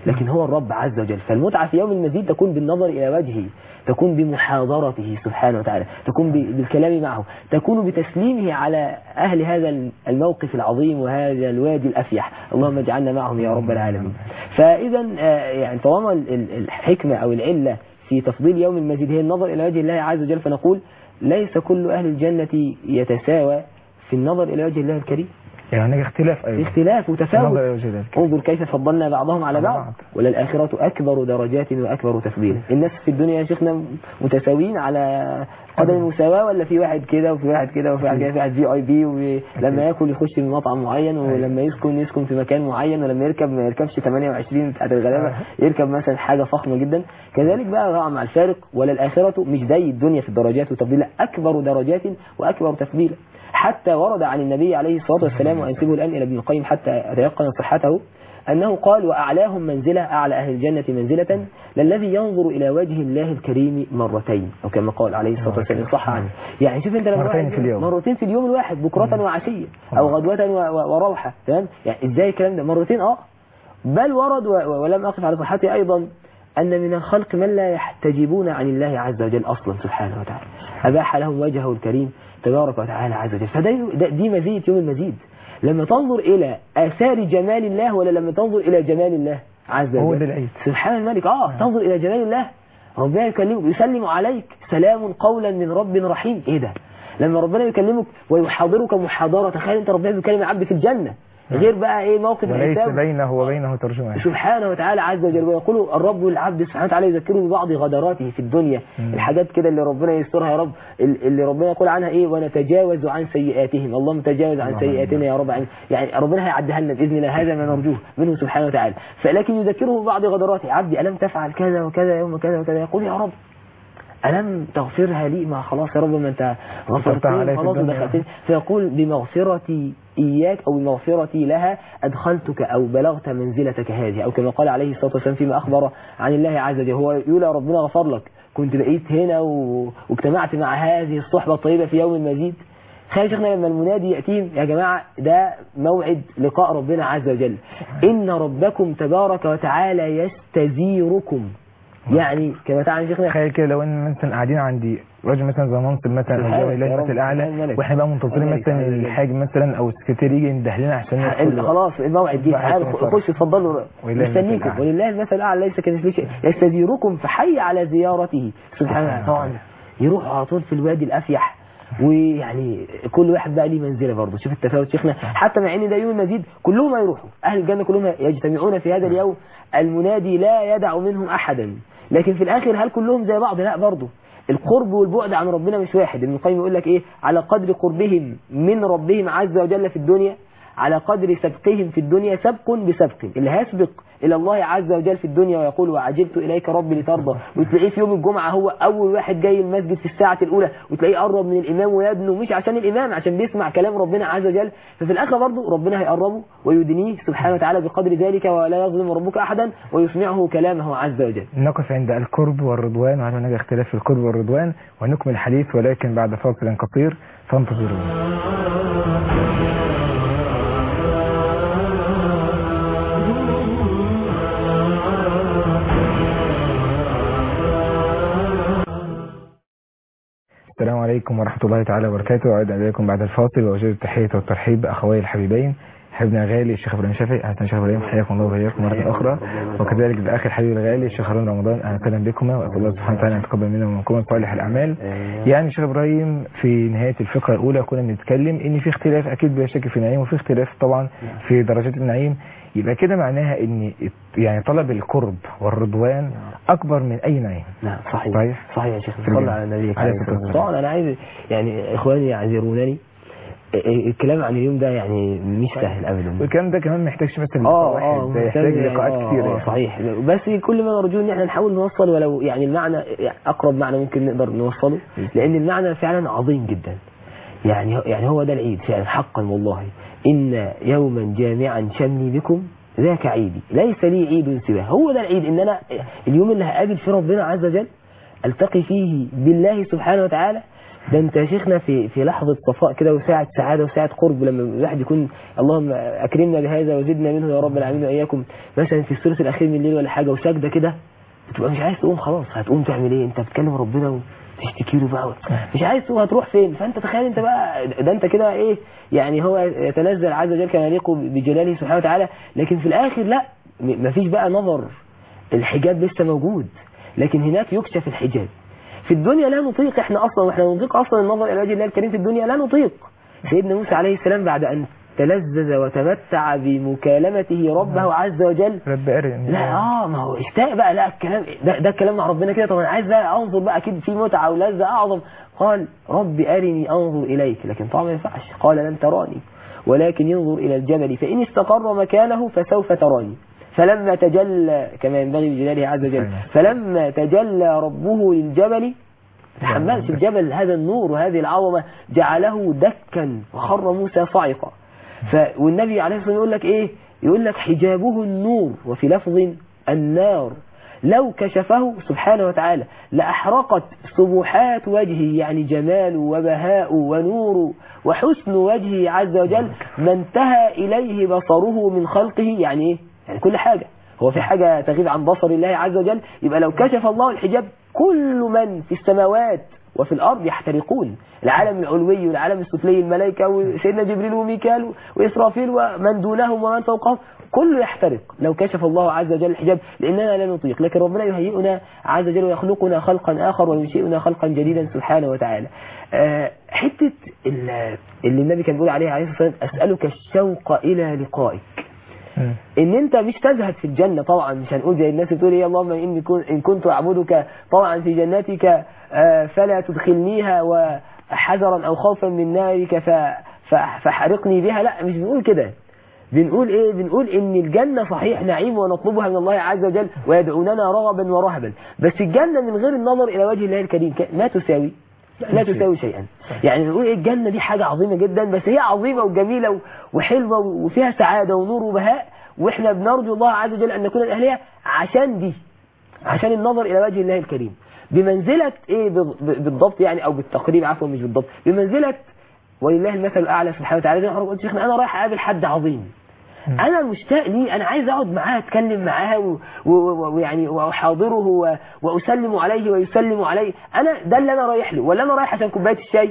لكن هو الرب عز وجل فالمتعة في يوم المزيد تكون بالنظر إلى وجهه تكون بمحاضرته سبحانه وتعالى تكون ب- بالكلام معه تكون بتسليمه على أهل هذا الموقف العظيم وهذا الوادي الأفيح اللهم اجعلنا معهم يا رب العالمين فإذا آه، يعني طالما ال- ال- الحكمة أو العلة في تفضيل يوم المزيد هي النظر إلى وجه الله عز وجل فنقول ليس كل أهل الجنة يتساوى في النظر إلى وجه الله الكريم يعني هناك اختلاف في ايضا اختلاف وتفاوت نظر إلى وجه ذلك. انظر كيف فضلنا بعضهم على على بعض بعض. وللآخرة أكبر درجات وأكبر تفضيلا الناس في الدنيا يا شيخنا متساويين على قدر المساواة ولا في واحد كده وفي واحد كده وفي واحد كده في واحد في اي بي ولما ياكل يخش في مطعم معين ولما يسكن يسكن في مكان معين ولما يركب ما يركبش 28 بتاعت الغلابة يركب مثلا حاجة فخمة جدا كذلك بقى طبعا مع الفارق وللآخرة مش زي الدنيا في الدرجات والتفضيل لا أكبر درجات وأكبر تفضيلا حتى ورد عن النبي عليه الصلاة والسلام وأنسبه الآن إلى ابن القيم حتى أتيقن صحته أنه قال وأعلاهم منزلة أعلى أهل الجنة منزلة للذي ينظر إلى وجه الله الكريم مرتين أو كما قال عليه الصلاة والسلام صح عنه يعني شوف أنت لما مرتين واحد- في اليوم. مرتين في اليوم الواحد بكرة وعشية أو غدوة و- و- وروحة تمام يعني إزاي الكلام ده مرتين أه بل ورد و- و- ولم أقف على صحته أيضا أن من الخلق من لا يحتجبون عن الله عز وجل أصلا سبحانه وتعالى أباح لهم وجهه الكريم تبارك وتعالى عز وجل فده ده- دي مزية يوم المزيد لما تنظر إلى آثار جمال الله ولا لما تنظر إلى جمال الله عز وجل هو ده العيد. سبحان الملك آه تنظر إلى جمال الله ربنا يكلمك يسلم عليك سلام قولا من رب رحيم إيه ده لما ربنا يكلمك ويحاضرك محاضرة تخيل أنت ربنا بيكلم العبد في الجنة غير بقى إيه موقف وليس الحساب بينه وبينه ترجمان سبحانه وتعالى عز وجل ويقول الرب والعبد سبحانه وتعالى يذكره ببعض غدراته في الدنيا مم. الحاجات كده اللي ربنا يسترها يا رب ال- اللي ربنا يقول عنها ايه ونتجاوز عن سيئاتهم اللهم تجاوز عن اللهم سيئاتنا يا رب عن يعني ربنا هيعديها لنا باذن الله هذا ما نرجوه منه سبحانه وتعالى فلكن يذكره ببعض غدراته عبدي الم تفعل كذا وكذا يوم كذا وكذا يقول يا رب ألم تغفرها لي ما خلاص يا رب ما أنت غفرتها علي غفرتني في خلاص الدنيا. ودخلتني فيقول بمغفرتي إياك أو بمغفرتي لها أدخلتك أو بلغت منزلتك هذه أو كما قال عليه الصلاة والسلام فيما أخبر عن الله عز وجل هو يقول يا ربنا غفر لك كنت بقيت هنا و... واجتمعت مع هذه الصحبة الطيبة في يوم المزيد خلي شيخنا لما المنادي يأتيهم يا جماعة ده موعد لقاء ربنا عز وجل إن ربكم تبارك وتعالى يستزيركم يعني كما تعالى شيخنا تخيل كده لو ان مثلا قاعدين عندي راجل مثلا زي منصب مثلا او سبحانك جوي يا الله رب، المثل الاعلى سبحان الملك. واحنا بقى منتظرين الملك، مثلا سبحان الملك. الحاج مثلا او السكرتير يجي ينده لنا عشان انت ندخل خلاص الموعد جه بعد تعالوا ما خش اتفضلوا ولله المثل مستنيكم الأعلى. ولله المثل الاعلى ليس كمثله شيء يستديركم فحي على زيارته سبحانه سبحانه طبعا يروح على طول في الوادي الافيح ويعني كل واحد بقى ليه منزله برضه شوف التفاوت شيخنا حتى مع ان ده يوم المزيد كلهم هيروحوا اهل الجنه كلهم يجتمعون في هذا اليوم المنادي لا يدع منهم احدا لكن في الاخر هل كلهم زي بعض لا برضه القرب والبعد عن ربنا مش واحد ابن القيم يقول لك ايه على قدر قربهم من ربهم عز وجل في الدنيا على قدر سبقهم في الدنيا سبق بسبق اللي هيسبق إلى الله عز وجل في الدنيا ويقول وعجلت إليك ربي لترضى وتلاقيه في يوم الجمعة هو أول واحد جاي المسجد في الساعة الأولى وتلاقيه قرب من الإمام ويدنو مش عشان الإمام عشان بيسمع كلام ربنا عز وجل ففي الآخر برضه ربنا هيقربه ويدنيه سبحانه وتعالى بقدر ذلك ولا يظلم ربك أحدا ويسمعه كلامه عز وجل نقف عند القرب والرضوان وهل هناك اختلاف في القرب والرضوان ونكمل الحديث ولكن بعد فاصل قصير فانتظرونا السلام عليكم ورحمة الله تعالى وبركاته أعود إليكم بعد الفاصل وأجد التحية والترحيب بأخوي الحبيبين حبيبنا غالي الشيخ ابراهيم شافعي اهلا شيخ ابراهيم حياكم الله وبياكم مره اخرى وكذلك باخي الحبيب الغالي الشيخ هارون رمضان اهلا وسهلا بكما واسال الله سبحانه وتعالى ان يتقبل منا ومنكم صالح الاعمال يعني شيخ ابراهيم في نهايه الفقره الاولى كنا بنتكلم ان في اختلاف اكيد بلا شك في النعيم وفي اختلاف طبعا في درجات النعيم يبقى كده معناها ان يعني طلب القرب والرضوان اكبر من اي نعيم نعم صحيح صحيح. صحيح يا شيخ في صلى الجنة. على النبي عليه الصلاة والسلام. طبعا انا عايز يعني اخواني يعذرونني الكلام عن اليوم ده يعني مش سهل ابدا والكلام ده كمان محتاجش مثلا اه لقاء اه واحد ده يحتاج محتاج- لقاءات آه، كتير آه، يعني. صحيح بس كل ما نرجو ان احنا نحاول نوصل ولو يعني المعنى يعني اقرب معنى ممكن نقدر نوصله لان المعنى فعلا عظيم جدا يعني يعني هو ده العيد فعلا حقا والله ان يوما جامعا شمي بكم ذاك عيدي ليس لي عيد سواه هو ده العيد ان انا اليوم اللي هقابل فيه ربنا عز وجل التقي فيه بالله سبحانه وتعالى ده انت يا شيخنا في في لحظه صفاء كده وساعه سعاده وساعه قرب لما الواحد يكون اللهم اكرمنا بهذا وزدنا منه يا رب العالمين واياكم مثلا في الثلث الاخير من الليل ولا حاجه وسجده كده بتبقى مش عايز تقوم خلاص هتقوم تعمل ايه انت بتكلم ربنا وتشتكي له بقى مش عايز تقوم هتروح فين فانت تخيل انت بقى ده انت كده ايه يعني هو يتنزل عز وجل كما يليق بجلاله سبحانه وتعالى لكن في الاخر لا م- مفيش بقى نظر الحجاب لسه موجود لكن هناك يكشف الحجاب في الدنيا لا نطيق احنا اصلا واحنا نطيق اصلا النظر الى وجه الله الكريم في الدنيا لا نطيق سيدنا موسى عليه السلام بعد ان تلذذ وتمتع بمكالمته ربه عز وجل رب أرني لا اه ما هو اشتاق بقى لا الكلام ده, ده الكلام مع ربنا كده طب انا عايز بقى انظر بقى اكيد في متعه ولذه اعظم قال رب ارني انظر اليك لكن طبعا ما ينفعش قال لن تراني ولكن ينظر الى الجبل فان استقر مكانه فسوف تراني فلما تجلى كما ينبغي بجلاله عز وجل فلما تجلى ربه للجبل تحملش الجبل هذا النور وهذه العظمه جعله دكا وخر موسى صاعقا ف... والنبي عليه الصلاه والسلام يقول لك ايه يقول لك حجابه النور وفي لفظ النار لو كشفه سبحانه وتعالى لأحرقت صبحات وجهه يعني جماله وبهاءه ونوره وحسن وجهه عز وجل ما انتهى إليه بصره من خلقه يعني ايه يعني كل حاجة هو في حاجة تغيب عن بصر الله عز وجل يبقى لو كشف الله الحجاب كل من في السماوات وفي الأرض يحترقون العالم العلوي والعالم السفلي الملائكة وسيدنا جبريل وميكال وإسرافيل ومن دونهم ومن فوقهم كله يحترق لو كشف الله عز وجل الحجاب لأننا لا نطيق لكن ربنا يهيئنا عز وجل ويخلقنا خلقا آخر وينشئنا خلقا جديدا سبحانه وتعالى آه، حتة ال- اللي النبي كان بيقول عليها عليه الصلاة والسلام أسألك الشوق إلى لقائك مم. ان انت مش تزهد في الجنة طبعا مش هنقول زي الناس بتقول ايه اللهم اني كن ان كنت اعبدك طبعا في جنتك آه، فلا تدخلنيها وحذرا او خوفا من نارك ف- ف- فحرقني بها لا مش بنقول كده بنقول ايه بنقول ان الجنة صحيح نعيم ونطلبها من الله عز وجل ويدعوننا رغبا ورهبا بس الجنة من غير النظر الى وجه الله الكريم ك- ما تساوي لا تساوي شيئا يعني نقول ايه الجنة دي حاجة عظيمة جدا بس هي عظيمة وجميلة و- وحلوة وفيها سعادة ونور وبهاء واحنا بنرجو الله عز وجل ان نكون من اهلها عشان دي عشان النظر الى وجه الله الكريم بمنزلة ايه بال- بالضبط يعني او بالتقريب عفوا مش بالضبط بمنزلة ولله المثل الاعلى سبحانه وتعالى زي ما حضرتك قلت شيخنا انا رايح اقابل حد عظيم انا مشتاق ليه انا عايز اقعد معاه اتكلم معاه و- و- و- ويعني واحاضره و- واسلم عليه ويسلم علي انا ده اللي انا رايح له ولا انا رايح عشان كوبايه الشاي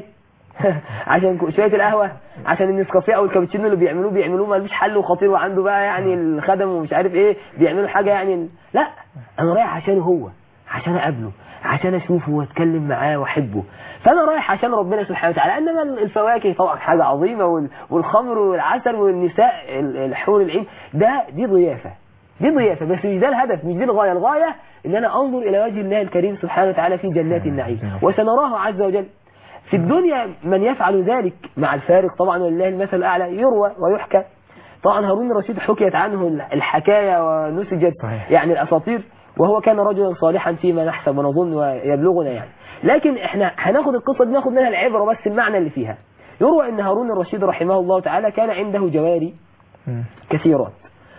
عشان كو- شويه القهوه عشان النسكافيه او الكابتشينو اللي بيعملوه بيعملوه ملوش حل وخطير وعنده بقى يعني الخدم ومش عارف ايه بيعملوا حاجه يعني لا انا رايح عشان هو عشان اقابله عشان اشوفه واتكلم معاه واحبه فانا رايح عشان ربنا سبحانه وتعالى انما الفواكه طبعا حاجه عظيمه وال- والخمر والعسل والنساء ال- الحور العين ده دي ضيافه دي ضيافه بس مش ده الهدف مش دي الغايه الغايه ان انا انظر الى وجه الله الكريم سبحانه وتعالى في جنات النعيم وسنراه عز وجل في الدنيا من يفعل ذلك مع الفارق طبعا ولله المثل الأعلى يروى ويحكى طبعا هارون الرشيد حكيت عنه الحكاية ونسجت صحيح. يعني الأساطير وهو كان رجلا صالحا فيما نحسب ونظن ويبلغنا يعني لكن احنا هناخد القصة دي ناخد منها العبرة بس المعنى اللي فيها يروى ان هارون الرشيد رحمه الله تعالى كان عنده جواري مم. كثيرات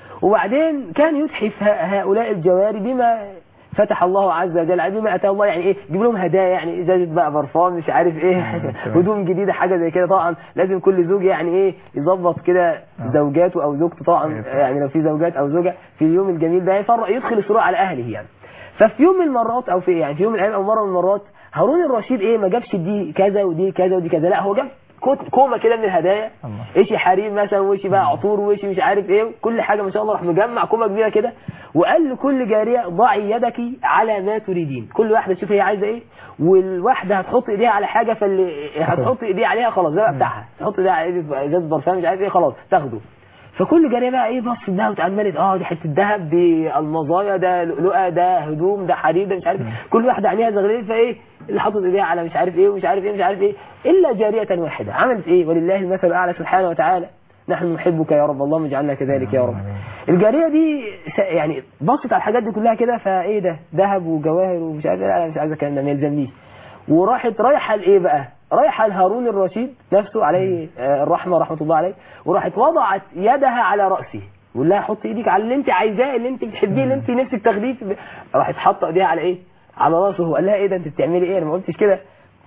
وبعدين كان يتحف ه- هؤلاء الجواري بما فتح الله عز وجل عليه بما اتاه الله يعني ايه يجيب لهم هدايا يعني ازازه بقى برفان مش عارف ايه تمام. هدوم جديده حاجه زي كده طبعا لازم كل زوج يعني ايه يظبط كده زوجاته او زوجته طبعا أيوة. يعني لو في زوجات او زوجه في اليوم الجميل ده يفرق يدخل السرور على اهله يعني ففي يوم من المرات او في يعني في يوم من الايام او مره من المرات هارون الرشيد ايه ما جابش دي كذا ودي كذا ودي كذا لا هو جاب كوت- كومه كده من الهدايا الله. ايشي حريم مثلا وايشي بقى عطور وايشي مش عارف ايه كل حاجه ما شاء الله راح مجمع كومه كبيره كده وقال لكل جاريه ضعي يدك على ما تريدين كل واحده تشوف هي عايزه ايه والواحده هتحط ايديها على حاجه فاللي هتحط ايديها عليها خلاص ده بقى بتاعها تحط ايديها على إيدي- ازازه برفان مش عارف ايه خلاص تاخده فكل جاريه بقى ايه بص ده وتأملت اه دي حته ذهب دي المظايا ده لؤلؤه ده هدوم ده حديد ده مش عارف كل واحده عينيها زغلول فايه اللي حاطط ايديها على مش عارف ايه ومش عارف ايه مش عارف ايه الا جاريه واحده عملت ايه ولله المثل الاعلى سبحانه وتعالى نحن نحبك يا رب اللهم اجعلنا كذلك يا رب الجاريه دي س- يعني بصت على الحاجات دي كلها كده فايه ده ذهب وجواهر ومش عارف ايه لا لا مش عايزه الكلام ده ما يلزمنيش وراحت رايحه لايه بقى رايحه لهارون الرشيد نفسه عليه آه، الرحمه ورحمه الله عليه وراحت وضعت يدها على راسه بيقول لها حطي ايدك على اللي انت عايزاه اللي انت بتحبيه اللي انت نفسك تاخديه راحت حاطه ايديها على ايه على راسه قال لها ايه ده انت بتعملي ايه انا ما قلتش كده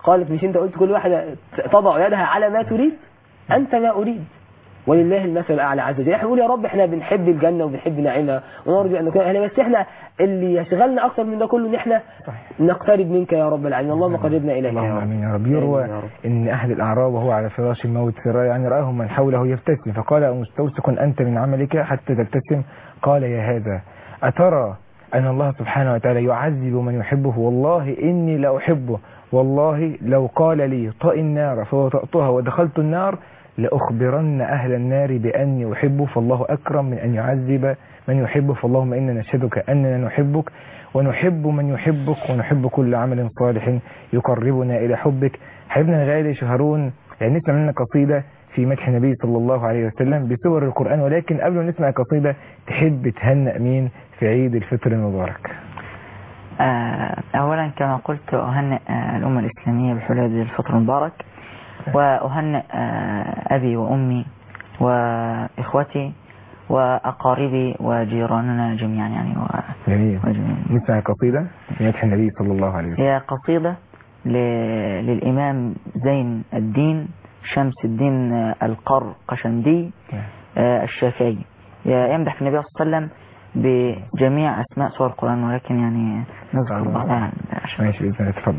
قالت مش انت قلت كل واحدة تضع يدها على ما تريد انت ما اريد ولله المثل الاعلى عز وجل احنا بنقول يا رب احنا بنحب الجنه وبنحب نعيمها ونرجو ان نكون اهلا بس احنا اللي يشغلنا اكثر من ده كله ان احنا نقترب منك يا رب العالمين اللهم قربنا اليك يا اللهم رب امين يا رب يروى آمين يا رب. ان احد الاعراب وهو على فراش الموت يعني راه من حوله يبتسم فقال امستوسق انت من عملك حتى تبتسم قال يا هذا اترى ان الله سبحانه وتعالى يعذب من يحبه والله اني لاحبه والله لو قال لي طأ النار فوطأتها ودخلت النار لأخبرن أهل النار بأني أحبه فالله أكرم من أن يعذب من يحبه فاللهم إنا نشهدك أننا نحبك ونحب من يحبك ونحب كل عمل صالح يقربنا إلى حبك حبيبنا الغالي شهرون يعني نسمع منك قصيدة في مدح النبي صلى الله عليه وسلم بسور القرآن ولكن قبل ما نسمع قصيدة تحب تهنأ مين في عيد الفطر المبارك آه، أولا كما قلت أهنئ آه، الأمة الإسلامية بحلول عيد الفطر المبارك وأهنئ آه، أبي وأمي وإخوتي وأقاربي وجيراننا جميعا يعني و- جميل وجميعا نسمع قصيدة في مدح النبي صلى الله عليه وسلم هي قصيدة ل- للإمام زين الدين شمس الدين آه، القرقشندي آه، الشافعي يمدح في النبي صلى الله عليه وسلم بجميع أسماء سور القرآن ولكن يعني نذكر الله. بعضها عشان ماشي بإذن الله تفضل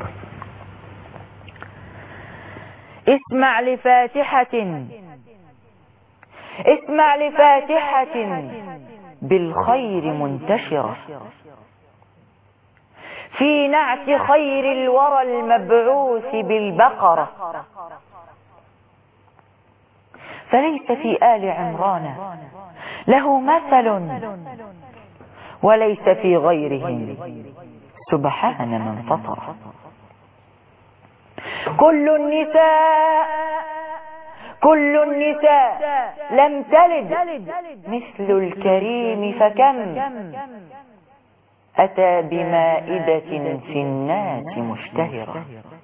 اسمع لفاتحة اسمع لفاتحة بالخير منتشرة في نعت خير الورى المبعوث بالبقرة فليس في آل عمران له مثل وليس في غيرهم سبحان من فطر كل النساء كل النساء لم تلد مثل الكريم فكم أتى بمائدة في الناس مشتهرة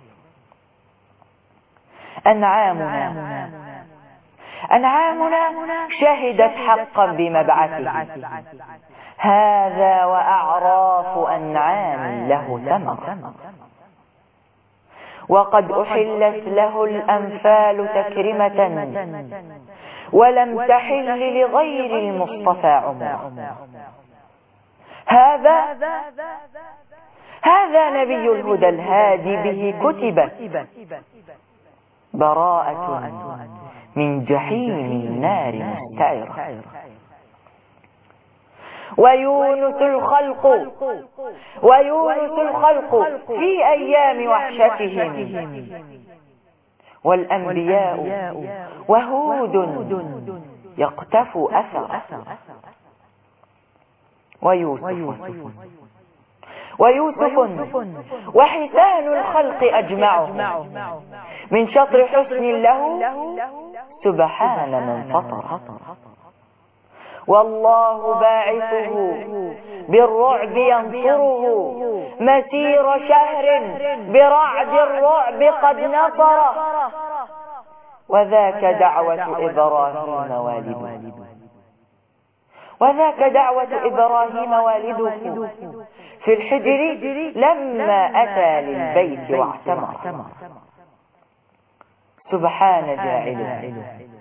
أنعامنا أنعامنا شهدت حقا بمبعثه هذا وأعراف أنعام له ثمر وقد أحلت له الأنفال تكرمة ولم تحل لغير المصطفى عمر هذا هذا نبي الهدى الهادي به كتبت براءة من جحيم النار مستعرة ويونس الخلق ويونس الخلق في أيام وحشتهم والأنبياء وهود يقتف أثر ويوسف ويوسف وحسان الخلق أجمعهم من شطر حسن له سبحان من فطر والله باعثه بالرعب ينصره مسير شهر برعد الرعب قد نصر وذاك دعوة إبراهيم والده وذاك دعوة إبراهيم والده في الحجر لما أتى للبيت واعتمر سبحان جاعله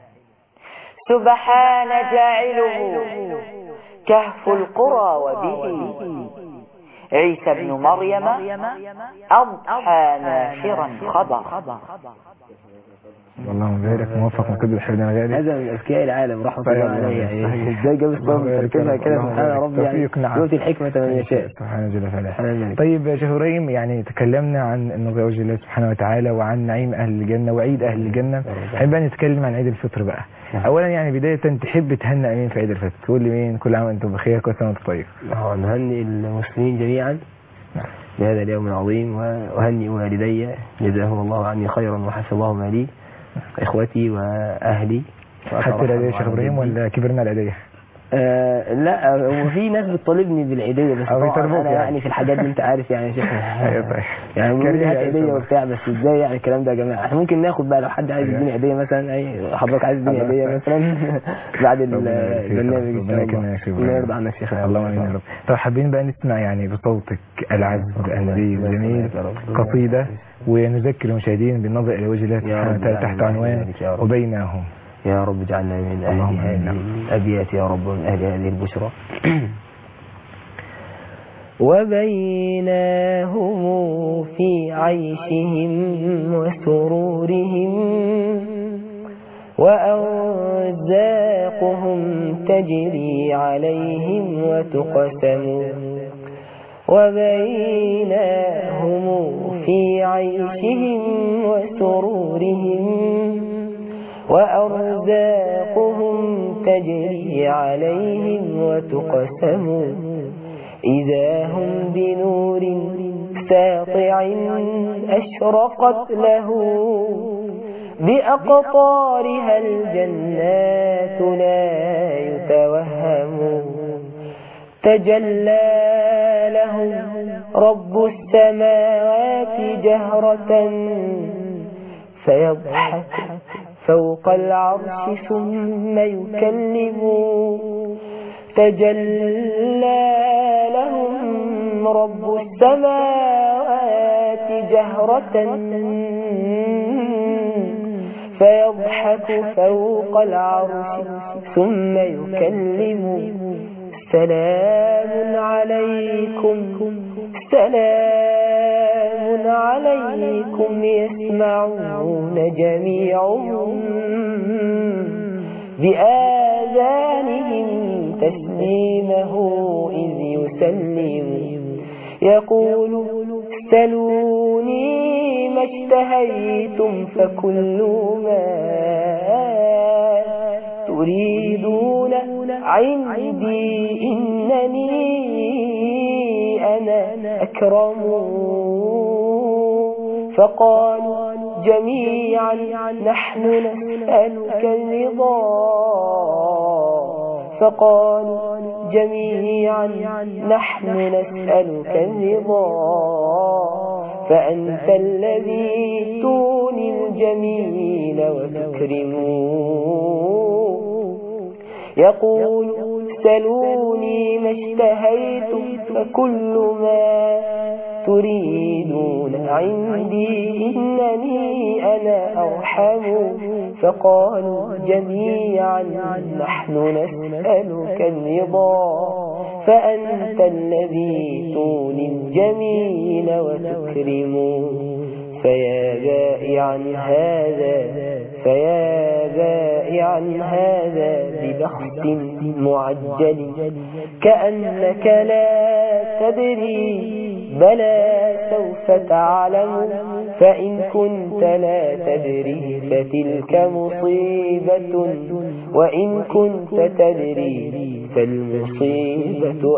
سبحان جاعله كهف القرى وبه عيسى بن مريم أضحى ناشرا خبر اللهم بارك موفق من قبل حبيبنا الغالي هذا من اذكياء العالم رحمه طيب، الله عليه صحيح. يعني ازاي جاب الصوم اللهم بارك تركيبها لك، كده اللهم سبحان بارك. ربي يعني توفيق، نعم. يؤتي الحكمه من يشاء سبحانه جل سبحان وعلا الملك. طيب يا شيخ ابراهيم يعني تكلمنا عن ان زوج الله سبحانه وتعالى وعن نعيم اهل الجنه وعيد اهل الجنه حابب بقى نتكلم عن عيد الفطر بقى نعم. اولا يعني بدايه تحب تهنئ مين في عيد الفطر تقول لي مين كل عام وانتم بخير كل سنه وانتم طيب آه، نهنئ المسلمين جميعا نعم. بهذا اليوم العظيم وأهنئ والدي جزاهم الله عني خيرا وحسن الله ما لي إخوتي وأهلي حتى العيديه يا شيخ ابراهيم ولا كبرنا العيديه آه لا هو في ناس بتطالبني بالعيديه بس أو طبعا بيطالبوك انا يعني. يعني في الحاجات دي انت عارف يعني يا شيخ أيوة طيب. يعني بيقولوا لي كريم هات يا عيديه أستاذ. وبتاع بس ازاي يعني الكلام ده يا جماعه احنا ممكن ناخد بقى لو حد عايز أيوة. يديني عيديه مثلا اي حضرتك عايز تديني الله عيديه يسعدك. مثلا بعد ال- ربنا يبارك فيك. البرنامج ان ربنا شاء يكرمك الله يا شيخ الله إبراهيم. يرضى عنك شيخ اللهم امين يا رب طب حابين بقى نسمع يعني بصوتك العذب النبي الله الجميل يسعدك يا رب. قصيدة ونذكر المشاهدين بالنظر إلى وجه الله سبحانه رب وتعالى تحت العالمين. عنوان ذلك يا رب. وبينهم يا رب اجعلنا من أهل اللهم هذه آمين. الأبيات يا رب ومن أهل هذه البشرى وبيناهم في عيشهم وسرورهم وأرزاقهم تجري عليهم وتقسم وبيناهم في عيشهم وسرورهم وأرزاقهم تجري عليهم وتقسم إذا هم بنور ساطع أشرقت له بأقطارها الجنات لا يتوهم تجلى لهم رب السماوات جهرة فيضحك فوق العرش ثم يكلم تجلى لهم رب السماوات جهرة فيضحك فوق العرش ثم يكلم سلام عليكم سلام عليكم يسمعون جميعهم بآذانهم تسليمه إذ يسلم يقول سلوني ما اشتهيتم فكل ما تريدون عندي إنني أنا أكرم فقالوا جميعا نحن نسألك الرضا فقالوا جميعا نحن نسألك الرضا فأنت الذي توني الجميل وتكرم يقول سلوني ما اشتهيت فكل ما تريدون عندي إنني أنا أرحم فقالوا جميعا نحن نسألك الرضا فأنت الذي تولي الجميل وتكرم فيا بائعا هذا فيا بائعا هذا ببخت معجل كأنك لا تدري بلى سوف تعلم فإن كنت لا تدري فتلك مصيبة وإن كنت تدري فالمصيبة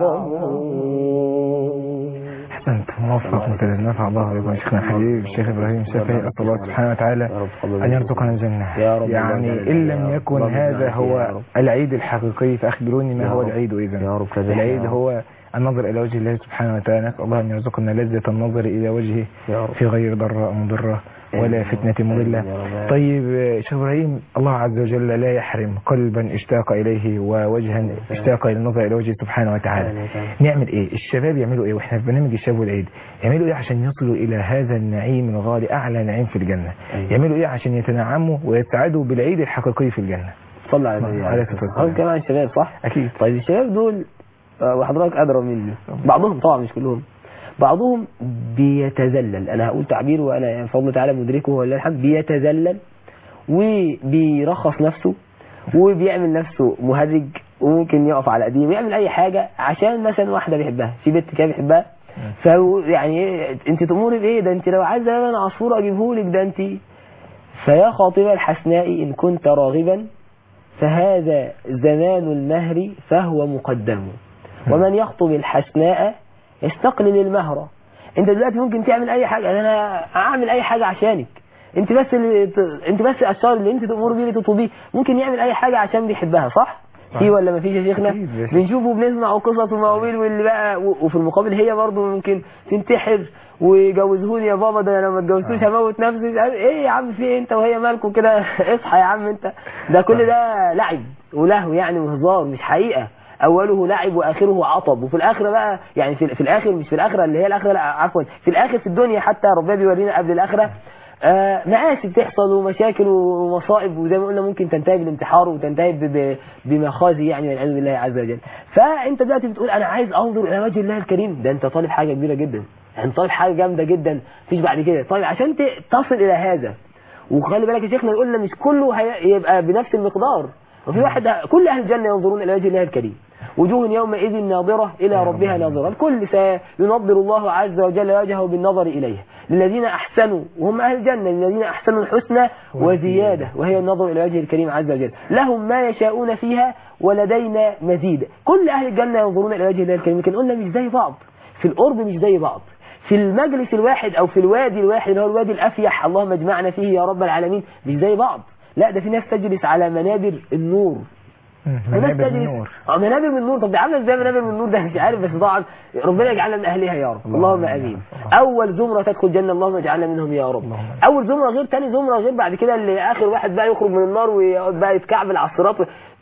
أعظم أحسنت موفق متدل نفع الله بكم شيخنا الحبيب الشيخ إبراهيم الشافعي أسأل الله سبحانه وتعالى أن يرزقنا الجنة يا رب يعني اللهم إن يا لم رب. يكن اللهم هذا اجعلنا فيها يا هو رب. العيد الحقيقي فأخبروني ما يا هو رب. العيد إذا يا رب كذلك العيد يا رب. هو النظر إلى وجه الله سبحانه وتعالى نسأل الله أن يرزقنا لذة النظر إلى وجهه يا رب. في غير ضراء مضرة ولا آمين. فتنة مضلة آمين يا رب. طيب آه، شيخ إبراهيم الله عز وجل لا يحرم قلبا اشتاق إليه ووجها اشتاق إلى النظر إلى وجهه سبحانه وتعالى آمين. نعمل ايه الشباب يعملوا ايه واحنا في برنامج الشباب والعيد يعملوا ايه عشان يصلوا الى هذا النعيم الغالي اعلى نعيم في الجنة أيوة. يعملوا ايه عشان يتنعموا ويسعدوا بالعيد الحقيقي في الجنة صلى على نعم، النبي عليه عليه الصلاة الصلاة والسلام. هم كمان شباب صح؟ اكيد طيب الشباب دول آه، وحضرتك أدرى مني بعضهم طبعا مش كلهم بعضهم بيتذلل أنا هقول تعبير وأنا يعني بفضل تعالى مدركه ولله الحمد بيتذلل وبيرخص نفسه وبيعمل نفسه مهرج وممكن يقف على قديم يعمل أي حاجة عشان مثلا واحدة بيحبها في بنت كده بيحبها فهو يعني إيه، انت تأمري بايه ده انت لو عايزه انا عصفور اجيبهولك ده انت فيا خاطب الحسناء ان كنت راغبا فهذا زمان المهر فهو مقدم ومن يخطب الحسناء يستقلل المهر انت دلوقتي ممكن تعمل اي حاجه يعني انا اعمل اي حاجه عشانك انت بس اللي ت... انت بس الاشار اللي انت تامر بيه اللي تطلبيه ممكن يعمل اي حاجه عشان بيحبها صح في ولا ما فيش يا شيخنا أكيد يا شيخ. بنشوف وبنسمع وقصص ومواويل واللي بقى و- وفي المقابل هي برضه ممكن تنتحر وجوزهوني يا بابا ده انا ما اتجوزتوش هموت نفسي مش عارف ايه يا عم في ايه انت وهي مالكم كده اصحى يا عم انت ده كل ده لعب ولهو يعني وهزار مش حقيقه اوله لعب واخره عطب وفي الاخره بقى يعني في, في الاخر مش في الاخره اللي هي الاخره لا عفوا في الاخر في الدنيا حتى ربنا بيورينا قبل الاخره آه مآسي بتحصل ومشاكل ومصائب وزي ما قلنا ممكن تنتهي بالانتحار وتنتهي ب- ب- بمخازي يعني والعياذ بالله عز وجل فانت دلوقتي بتقول انا عايز انظر الى وجه الله الكريم ده انت طالب حاجه كبيره جدا يعني طالب حاجه جامده جدا مفيش بعد كده طيب عشان ت- تصل الى هذا وخلي بالك يا شيخنا قلنا مش كله هي- يبقى بنفس المقدار وفي واحد كل اهل الجنه ينظرون الى وجه الله الكريم وجوه يومئذ ناظرة إلى ربها ناظرة الكل سينظر الله عز وجل وجهه بالنظر إليه للذين أحسنوا وهم أهل الجنة للذين أحسنوا الحسنى وزيادة وهي النظر إلى وجه الكريم عز وجل لهم ما يشاءون فيها ولدينا مزيد كل أهل الجنة ينظرون إلى وجه الله الكريم لكن قلنا مش زي بعض في القرب مش زي بعض في المجلس الواحد أو في الوادي الواحد اللي هو الوادي الأفيح اللهم اجمعنا فيه يا رب العالمين مش زي بعض لا ده في ناس تجلس على منابر النور مم. وناس منابر تجلس النور اه منابر من النور طب دي عامله ازاي منابر من النور ده مش عارف بس طبعا ربنا يجعلنا من اهلها يا رب اللهم اللهم آمين. امين اللهم. اول زمره تدخل الجنه اللهم اجعلنا منهم يا رب اللهم آمين. اول زمره غير تاني زمره غير بعد كده اللي اخر واحد بقى يخرج من النار ويقعد بقى يتكعبل على الصراط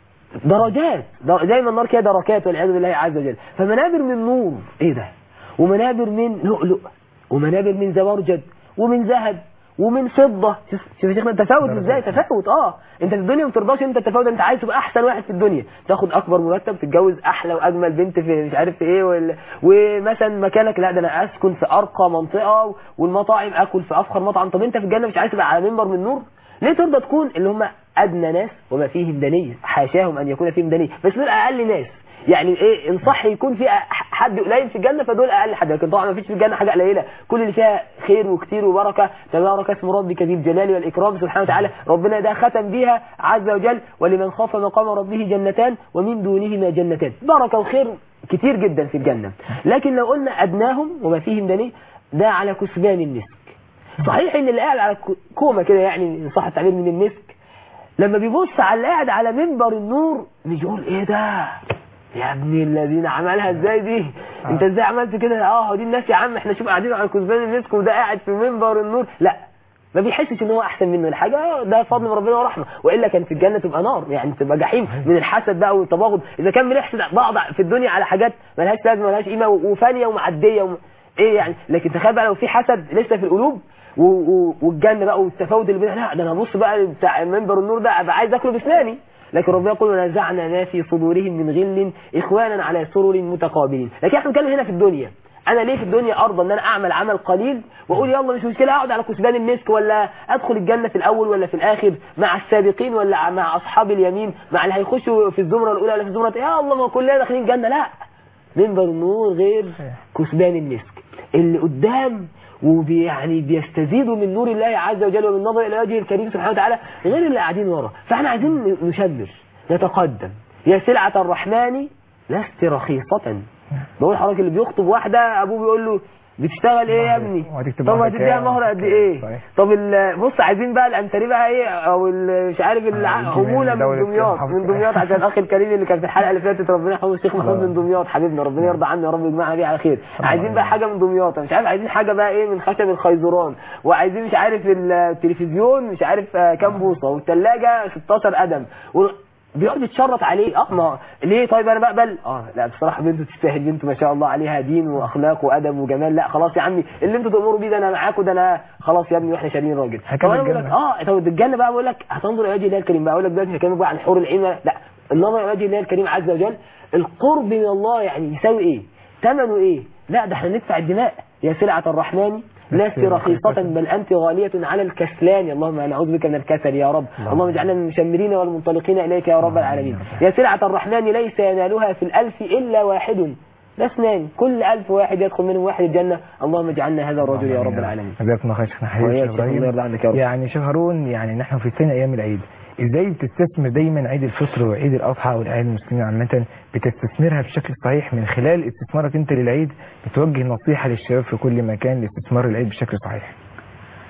درجات در- زي ما النار كده دركات والعياذ بالله عز وجل فمنابر من نور ايه ده ومنابر من لؤلؤ ومنابر من زبرجد ومن ذهب ومن فضه شوف شوف يا شيخنا التفاوت درجات. ازاي تفاوت اه انت في الدنيا ما ترضاش انت التفاوت انت عايز تبقى احسن واحد في الدنيا تاخد اكبر مرتب تتجوز احلى واجمل بنت في مش عارف في ايه وال... ومثلا مكانك لا ده انا اسكن في ارقى منطقه والمطاعم اكل في افخر مطعم طب انت في الجنه مش عايز تبقى على منبر من نور ليه ترضى تكون اللي هم ادنى ناس وما فيهم دنيه حاشاهم ان يكون فيهم دنيه بس دول اقل ناس يعني ايه ان صح يكون في حد قليل في الجنه فدول اقل حد لكن طبعا ما فيش في الجنه حاجه قليله كل اللي فيها خير وكتير وبركه تبارك اسم ربك ذي الجلال والاكرام سبحانه وتعالى ربنا ده ختم بيها عز وجل ولمن خاف مقام ربه جنتان ومن دونهما جنتان بركه وخير كتير جدا في الجنه لكن لو قلنا ادناهم وما فيهم دنيه ده على كسبان المسك صحيح ان اللي قاعد على كومه كده يعني ان صح التعبير من المسك لما بيبص على اللي قاعد على منبر النور مش يقول ايه ده يا ابني الذين عملها ازاي دي انت ازاي عملت كده اه دي الناس يا عم احنا شوف قاعدين على كثبان المسك وده قاعد في منبر النور لا ما بيحسش ان هو احسن منه ولا حاجه ده فضل من ربنا ورحمه والا كان في الجنه تبقى نار يعني تبقى جحيم من الحسد بقى والتباغض اذا كان بنحسد بعض في الدنيا على حاجات ملهاش لازمه ملهاش قيمه وفانيه ومعديه وم... ايه يعني لكن تخيل بقى لو في حسد لسه في القلوب و... و... والجنه بقى والتفاوت اللي بينها لا ده انا ابص بقى بتاع منبر النور ده ابقى عايز اكله باسناني لكن ربنا يقول ونزعنا ما في صدورهم من غل اخوانا على سرر متقابلين لكن احنا بنتكلم هنا في الدنيا انا ليه في الدنيا ارضى ان انا اعمل عمل قليل واقول يلا مش مشكله اقعد على كسبان المسك ولا ادخل الجنه في الاول ولا في الاخر مع السابقين ولا مع اصحاب اليمين مع اللي هيخشوا في الزمره الاولى ولا في الزمره يا الله ما كلنا داخلين الجنه لا منبر النور غير كسبان المسك اللي قدام ويعني بيستزيدوا من نور الله عز وجل ومن نظر الى وجهه الكريم سبحانه وتعالى غير اللي قاعدين ورا فاحنا عايزين نشمر نتقدم يا سلعة الرحمن لست رخيصة بقول حضرتك اللي بيخطب واحدة ابوه بيقول له بتشتغل ايه يا ابني وهتكتب طب مهر هتديها كام؟ مهر قد ايه صحيح. طب ال- بص عايزين بقى الانتري بقى ايه او ال- مش عارف الع- الجمال عموله من دولة دمياط محافظة. من دمياط عشان الاخ الكريم اللي كان في الحلقه اللي فاتت ربنا يحفظه الشيخ محمود من دمياط حبيبنا ربنا يرضى عنه يا رب يجمعنا بيه على خير عايزين بقى حاجه من دمياط مش عارف عايزين حاجه بقى ايه من خشب الخيزران وعايزين مش عارف التلفزيون مش عارف آه، كام بوصه والثلاجه 16 قدم و- بيقعد يتشرط عليه اه ما ليه طيب انا بقبل اه لا بصراحه بنته تستاهل بنته ما شاء الله عليها دين واخلاق وادب وجمال لا خلاص يا عمي اللي انتوا تامروا بيه ده انا معاكم ده انا خلاص يا ابني واحنا شارين راجل هكذا طب انا بقول لك الجنة. اه طب الجنه بقى بقول لك هتنظر الى وجه الله الكريم بقى اقول لك دلوقتي هكلمك بقى عن حور العين ولا- لا النظر الى وجه الله الكريم عز وجل القرب من الله يعني يساوي ايه ثمنه ايه لا ده احنا ندفع الدماء يا سلعة الرحمن لست رخيصة بل أنت غالية على الكسلان اللهم نعوذ بك من الكسل يا رب اللهم اجعلنا من المشمرين والمنطلقين إليك يا رب العالمين يا سلعة الرحمن ليس ينالها في الألف إلا واحد لا اثنان كل ألف واحد يدخل منهم واحد الجنة اللهم اجعلنا هذا الرجل يا رب العالمين جزاكم الله خير شيخنا حبيبي وإياك شيخ شيخ الله يرضى ابراهيم عنك يا رب. يعني شيخ هارون يعني نحن في ثاني ايام العيد ازاي بتستثمر دايما عيد الفطر وعيد الاضحى والاعياد المسلمين عامه بتستثمرها بشكل صحيح من خلال استثمارك انت للعيد بتوجه نصيحه للشباب في كل مكان لاستثمار العيد بشكل صحيح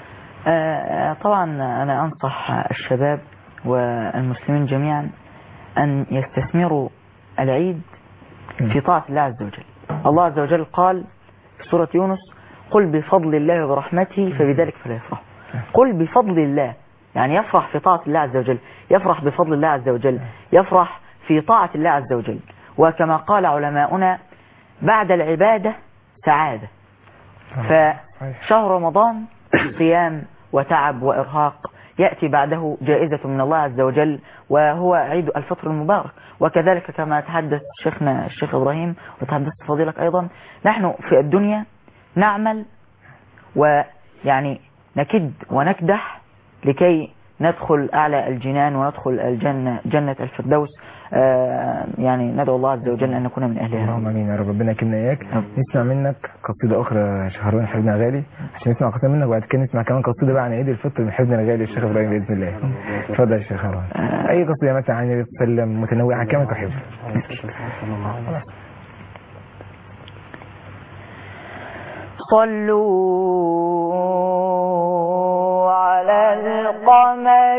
آه، طبعا أنا أنصح الشباب والمسلمين جميعا أن يستثمروا العيد في طاعة الله عز وجل الله عز وجل قال في سورة يونس قل بفضل الله وبرحمته فبذلك فليفرحوا قل بفضل الله يعني يفرح في طاعة الله عز وجل يفرح بفضل الله عز وجل يفرح في طاعة الله عز وجل وكما قال علماؤنا بعد العبادة سعادة فشهر رمضان صيام وتعب وإرهاق يأتي بعده جائزة من الله عز وجل وهو عيد الفطر المبارك وكذلك كما تحدث شيخنا الشيخ إبراهيم وتحدثت فضيلك أيضا نحن في الدنيا نعمل ويعني نكد ونكدح لكي ندخل أعلى الجنان وندخل الجنة جنة الفردوس آه يعني ندعو الله عز وجل أن نكون من أهلها اللهم امين يا رب ربنا يكرمنا اياك نسمع منك قصيده اخرى يا شيخ هارون حبيبنا غالي عشان نسمع قصيده منك وبعد كده نسمع كمان قصيده بقى عن عيد الفطر من حبيبنا الغالي الشيخ ابراهيم باذن الله اتفضل يا شيخ هارون اي قصيده مثلا عن النبي صلى الله عليه وسلم متنوعه كما تحب صلوا على القمر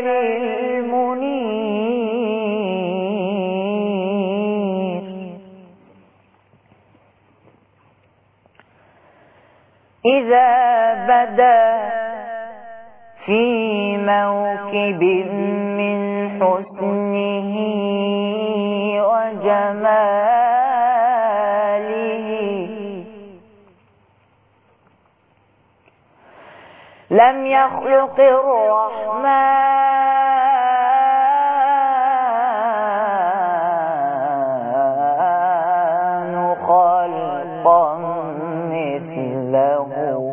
المنير إذا بدا في موكب من حسنه وجماله لم يخلق الرحمن خلقا مثله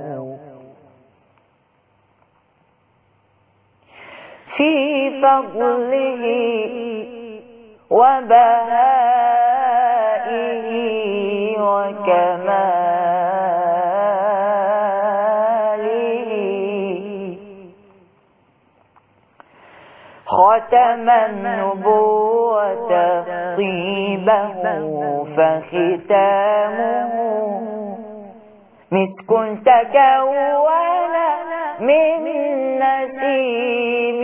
في فضله وبهائه وكماله ختم النبوة طيبه فختامه مسك تكون من نسيم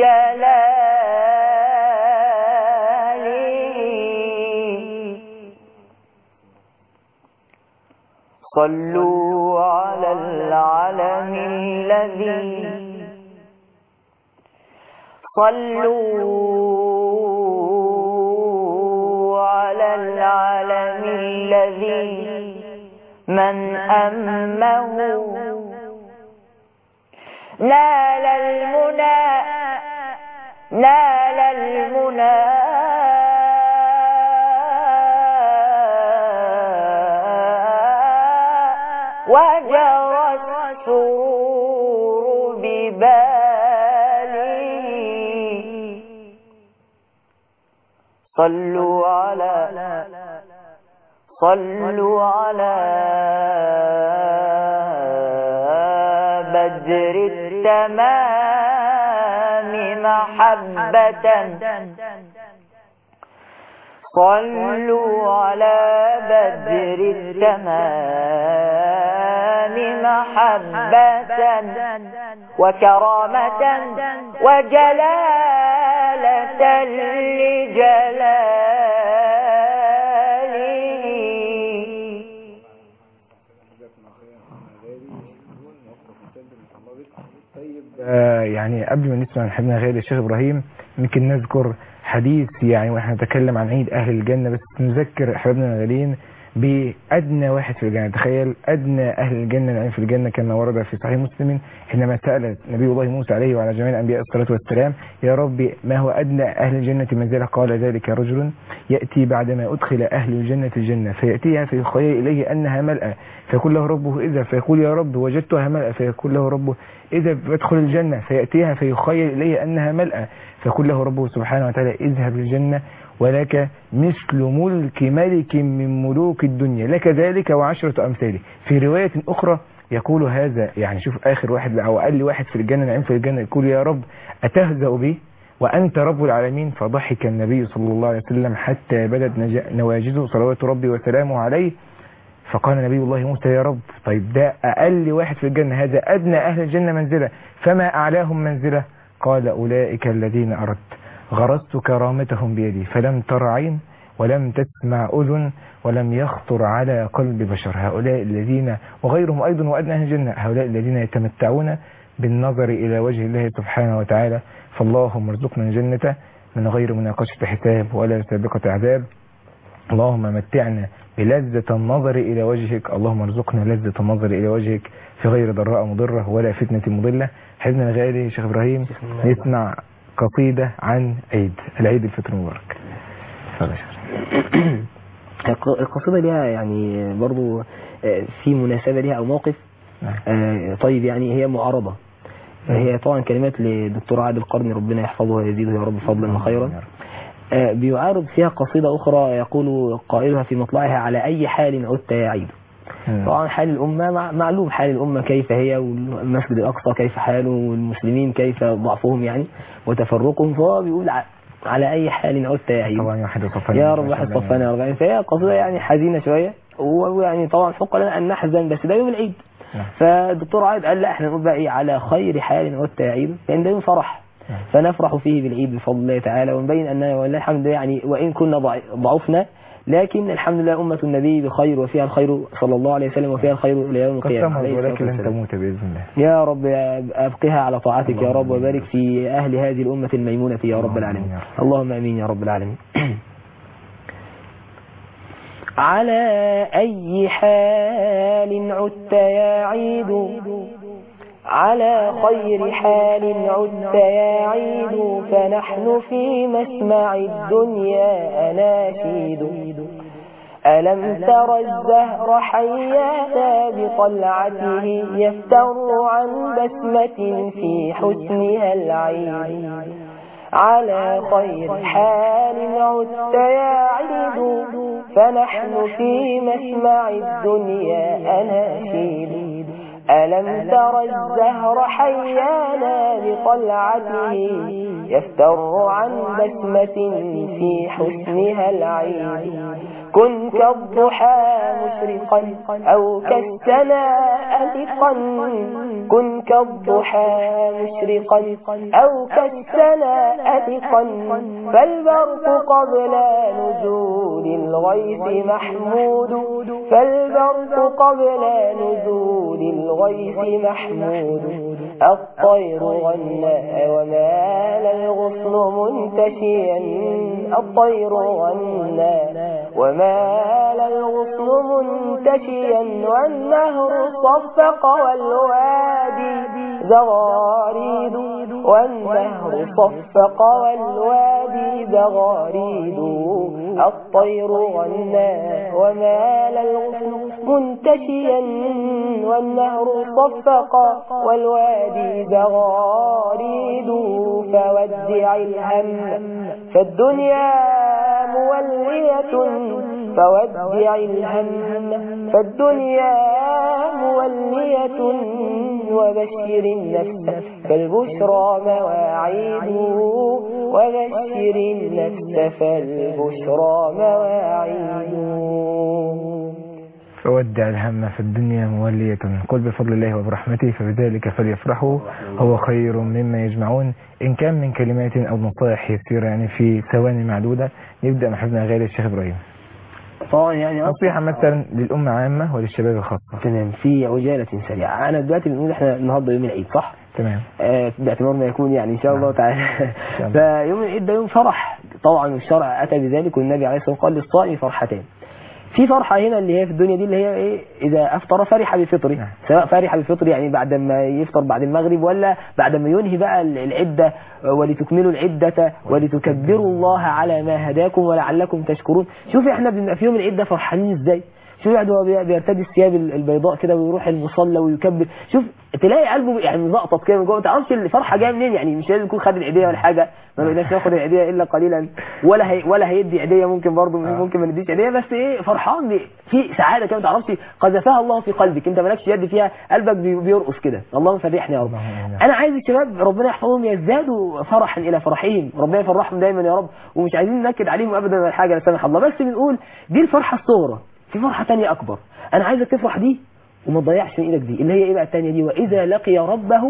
جلاله صلوا على العلم الذي صلوا على العلم الذي من أمه نال المنى نال المنى وجرى السرور بباله صلوا على صلوا على بدر التمام محبة صلوا على بدر التمام محبة وكرامة وجلالة لجلاله آه، يعني قبل ما نسمع من حبيبنا غالي الشيخ ابراهيم يمكن نذكر حديث يعني واحنا نتكلم عن عيد اهل الجنه بس نذكر حبايبنا الغاليين بادنى واحد في الجنه تخيل ادنى اهل الجنه العين في الجنه كما ورد في صحيح مسلم حينما سال نبي الله موسى عليه وعلى جميع الانبياء الصلاه والسلام يا رب ما هو ادنى اهل الجنه منزله قال ذلك رجل ياتي بعدما ادخل اهل الجنه الجنه فياتيها فيخيل اليه انها ملأى فيقول له ربه اذا فيقول يا رب وجدتها ملأى فيقول له ربه إذا فادخل الجنة فيأتيها فيخيل إليه أنها ملأى فيقول له ربه سبحانه وتعالى اذهب للجنة ولك مثل ملك ملك من ملوك الدنيا لك ذلك وعشرة أمثاله في رواية أخرى يقول هذا يعني شوف آخر واحد أو أقل واحد في الجنة نعيم في الجنة يقول يا رب أتهزأ بي وأنت رب العالمين فضحك النبي صلى الله عليه وسلم حتى بدت نج- نواجذه صلوات ربي وسلامه عليه فقال نبي الله موسى يا رب طيب ده أقل واحد في الجنة هذا أدنى أهل الجنة منزلة فما أعلاهم منزلة قال أولئك الذين أردت غرست كرامتهم بيدي فلم تر عين ولم تسمع أذن ولم يخطر على قلب بشر هؤلاء الذين وغيرهم أيضا وأدنى أهل الجنة هؤلاء الذين يتمتعون بالنظر إلى وجه الله سبحانه وتعالى فاللهم ارزقنا الجنة من غير مناقشة حساب ولا سابقة عذاب اللهم متعنا بلذة النظر إلى وجهك اللهم ارزقنا لذة النظر إلى وجهك في غير ضراء مضرة ولا فتنة مضلة حبنا الغالي شيخ إبراهيم نسمع قصيدة عن عيد العيد الفطر المبارك تفضل يا شيخ. الق- القصيدة ليها يعني برضو آه، في مناسبة ليها أو موقف نعم. آه، طيب يعني هي معارضة هي طبعا كلمات لدكتور عادل قرني ربنا يحفظه ويزيده يا رب فضلا وخيرا يا رب. آه، بيعارض فيها قصيدة أخرى يقول قائلها في مطلعها على أي حال عدت يا عيد مم. طبعا حال الأمة مع- معلوم حال الأمة كيف هي والمسجد الأقصى كيف حاله والمسلمين كيف ضعفهم يعني وتفرقهم فهو بيقول ع- على أي حال عدت يا عيد طبعا واحد صفنا يا رب واحد صفنا يا رب فهي قصيدة يعني حزينة شوية ويعني طبعا حق لنا أن نحزن بس ده يوم العيد نعم. فالدكتور عايد قال لا احنا نقول بقى ايه على خير حال عدت يا عيد لأن ده يوم فرح نعم. فنفرح فيه بالعيد بفضل الله تعالى ونبين أننا والله الحمد لله يعني وإن كنا ضع- ضعفنا لكن الحمد لله أمة النبي بخير وفيها الخير صلى الله عليه وسلم وفيها الخير إلى يوم القيامة قسمت عليه الصلاة ولكن لن والسلام. تموت بإذن الله يا رب أبقها على طاعتك يا رب اللهم آمين. وبارك في أهل هذه الأمة الميمونة يا رب اللهم العالمين آمين يا رب. اللهم أمين يا رب العالمين على أي حال عدت يا عيد على خير حال عدت يا عيد فنحن في مسمع الدنيا أناشيد ألم تر الزهر حياتا بطلعته يفتر عن بسمة في حسنها العيد على خير حال عدت يا عيد فنحن في مسمع الدنيا أناشيد ألم تر الزهر حيانا بطلعته يفتر عن بسمة في حسنها العيد كن كالضحى مشرقا أو كالسماء ألقا كن كالضحى مشرقا أو كالسماء ألقا فالبرق قبل نزول الغيث محمود فالبرق قبل نزول الغيث محمود الطير غنى ومال الغصن منتشيا الطير غنى ومال الغصن منتشيا والنهر صفق والوادي زغاريد والنهر صفق والوادي زغاريد الطير غنى ومال الغصن منتشيا والنهر صفق والوادي زغاريد فودع الهم فالدنيا مولية فودع الهم فالدنيا مولية وبشر النفس فالبشرى مواعيد وبشر النفس فالبشرى مواعيد فودع الهم في الدنيا مولية قل بفضل الله وبرحمته فبذلك فليفرحوا هو خير مما يجمعون إن كان من كلمات أو نصائح يسيرة يعني في ثواني معدودة نبدأ مع حبنا غالي الشيخ إبراهيم طبعا يعني نصيحة مثلا للأمة عامة وللشباب الخاصة تمام في عجالة سريعة أنا دلوقتي بنقول إحنا النهاردة يوم العيد صح؟ تمام آه، باعتبار ما يكون يعني إن شاء الله تعالى شاء الله. فيوم العيد ده يوم فرح طبعا الشرع أتى بذلك والنبي عليه الصلاة والسلام قال للصائم فرحتين في فرحة هنا اللي هي في الدنيا دي اللي هي ايه إذا أفطر فرح بفطره نعم. سواء فرح بفطره يعني بعد ما يفطر بعد المغرب ولا بعد ما ينهي بقى العدة ولتكملوا العدة ولتكبروا الله على ما هداكم ولعلكم تشكرون شوف احنا بنبقى في يوم العيد ده فرحانين ازاي شوف يعني هو بي- بيرتدي الثياب البيضاء كده ويروح المصلى ويكبر شوف تلاقي قلبه يعني زقطط كده من جوه ما تعرفش الفرحه جايه منين يعني مش لازم يكون خد العيديه ولا حاجه ما بقيناش ناخد العيديه الا قليلا ولا هي ولا هيدي عيديه ممكن برضه ممكن ما نديش عيديه بس ايه فرحان بي- في سعاده كده ما تعرفش قذفها الله في قلبك انت مالكش يد فيها قلبك بي- بيرقص كده اللهم فرحني يا رب اللهم آمين. انا عايز الشباب ربنا يحفظهم يزدادوا فرحا الى فرحهم ربنا يفرحهم دايما يا رب ومش عايزين ننكد عليهم ابدا ولا حاجه لا سمح الله بس بنقول دي الفرحه الصغرى في فرحه ثانيه اكبر انا عايزك تفرح دي وما تضيعش من ايدك دي اللي هي ايه بقى الثانيه دي واذا لقي ربه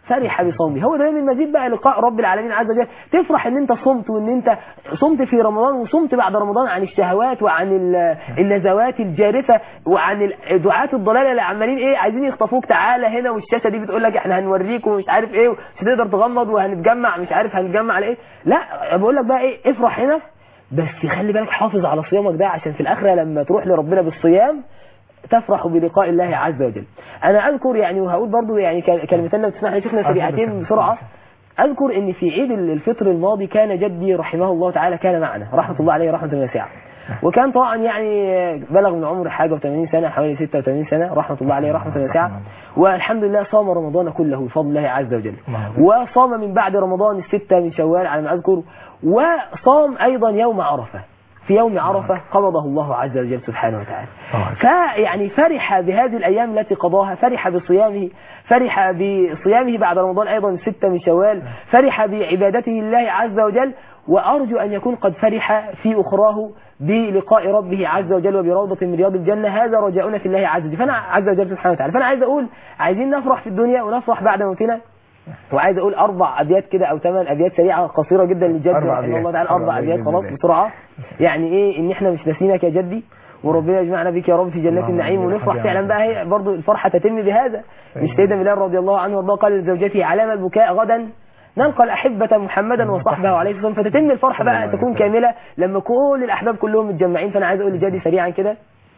فرح بصومه هو ده من مزيد بقى لقاء رب العالمين عز وجل تفرح ان انت صمت وان انت صمت في رمضان وصمت بعد رمضان عن الشهوات وعن ال- النزوات الجارفة وعن ال- دعاة الضلال اللي عمالين ايه عايزين يخطفوك تعالى هنا والشاشة دي بتقول لك احنا هنوريك ومش عارف ايه مش هتقدر تغمض وهنتجمع مش عارف هنتجمع على ايه لا بقول لك بقى ايه افرح هنا بس خلي بالك حافظ على صيامك ده عشان في الاخره لما تروح لربنا بالصيام تفرح بلقاء الله عز وجل انا اذكر يعني وهقول برضو يعني ك- كلمتين لو تسمح لي شيخنا سريعتين بسرعه اذكر ان في عيد الفطر الماضي كان جدي رحمه الله تعالى كان معنا رحمه الله عليه رحمه واسعه وكان طبعا يعني بلغ من عمر حاجه و80 سنه حوالي 86 سنه رحمه الله عليه رحمه واسعه والحمد لله صام رمضان كله بفضل الله عز وجل وصام من بعد رمضان الستة من شوال على ما أذكر وصام أيضا يوم عرفة في يوم عرفة قبضه الله عز وجل سبحانه وتعالى فيعني فرح بهذه الأيام التي قضاها فرح بصيامه فرح بصيامه بعد رمضان أيضا الستة من شوال فرح بعبادته لله عز وجل وأرجو أن يكون قد فرح في أخراه بلقاء ربه عز وجل وبروضة من رياض الجنة هذا رجاؤنا في الله عز وجل فأنا عز وجل سبحانه وتعالى فأنا عايز أقول عايزين نفرح في الدنيا ونفرح بعد موتنا وعايز اقول اربع ابيات كده او ثمان ابيات سريعه قصيره جدا للجد أربع رحمه الله أبيات. تعالى أربع اربع ابيات بإذن خلاص الله. بسرعه يعني ايه ان احنا مش ناسينك يا جدي وربنا يجمعنا بك يا رب في جنات اللهم النعيم آمين. ونفرح الحمد فعلا لله. بقى هي برضو الفرحه تتم بهذا مش أيوة. سيدنا بلال رضي الله عنه وارضاه قال لزوجته علامه البكاء غدا نلقى الأحبة محمدا وصحبه عليه الصلاة والسلام فتتم الفرحة بقى تكون كاملة لما كل الأحباب كلهم متجمعين فأنا عايز أقول لجدي سريعا كده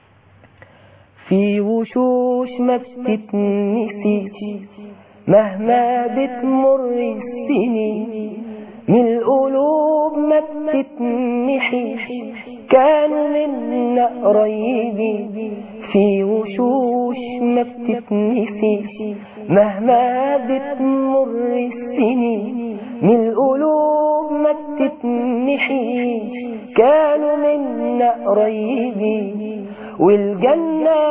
في وشوش ما بتتنسيش مهما بتمر السنين من القلوب ما بتتمحيش كانوا منا قريبين في وشوش ما بتتنسيش مهما بتمر السنين من القلوب ما بتتمحيش كانوا منا قريبين والجنة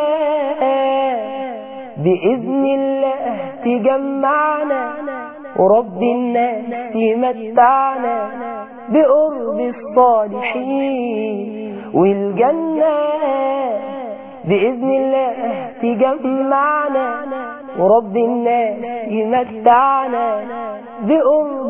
بإذن الله تجمعنا ورب الناس يمتعنا بقرب الصالحين والجنة بإذن الله تجمعنا ورب الناس يمتعنا بقرب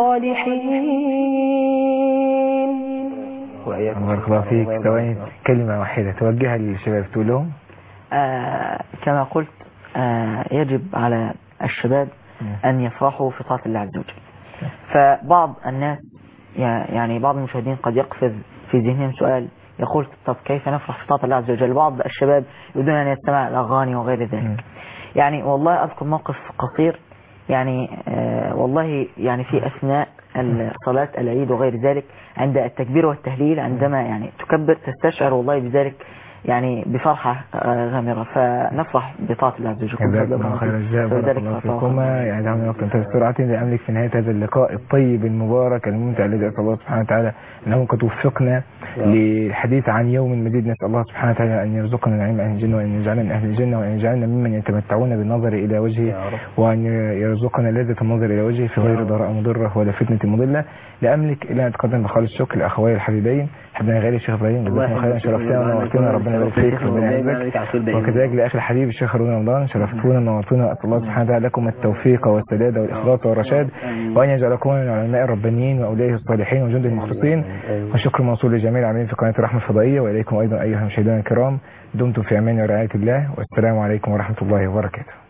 الصالحين بارك الله فيك ثواني كلمة واحدة توجهها للشباب تقول لهم آه كما قلت آه يجب على الشباب أن يفرحوا في طاعة الله عز وجل فبعض الناس يعني بعض المشاهدين قد يقفز في ذهنهم سؤال يقول طب كيف نفرح في طاعة الله عز وجل بعض الشباب يريدون أن يستمع الأغاني وغير ذلك يعني والله أذكر موقف قصير يعني آه والله يعني في أثناء صلاة العيد وغير ذلك عند التكبير والتهليل عندما يعني تكبر تستشعر والله بذلك يعني بفرحة آه، غامرة فنفرح بطاعة الله عز وجل جزاكم الله خير الجزاء بارك الله فيكما يعني دعونا الوقت انتهى بسرعة لأملك في نهاية هذا اللقاء الطيب المبارك الممتع الذي أسأل الله سبحانه وتعالى أنه قد وفقنا للحديث عن يوم مجيد نسأل الله سبحانه وتعالى أن يرزقنا نعيم أهل الجنة وأن يجعلنا من أهل الجنة وأن يجعلنا ممن يتمتعون بالنظر إلى وجهه وأن يرزقنا لذة النظر إلى وجهه في غير ضراء مضرة ولا فتنة مضلة لأملك إلى أن أتقدم بخالص الشكر لأخوي الحبيبين حبنا غالي الشيخ إبراهيم جزاكم الله خيرا شرفتنا ونورتنا ربنا يبارك فيك ربنا يعزك وكذلك لأخي الحبيب الشيخ هارون رمضان شرفتونا ونورتونا أسأل الله سبحانه وتعالى لكم التوفيق والسداد والإخلاص والرشاد وأن يجعلكم من العلماء الربانيين وأولياء الصالحين وجند المخلصين والشكر موصول لجميع العاملين في قناة الرحمة الفضائية وإليكم أيضا أيها المشاهدون الكرام دمتم في أمان ورعاية الله والسلام عليكم ورحمة الله وبركاته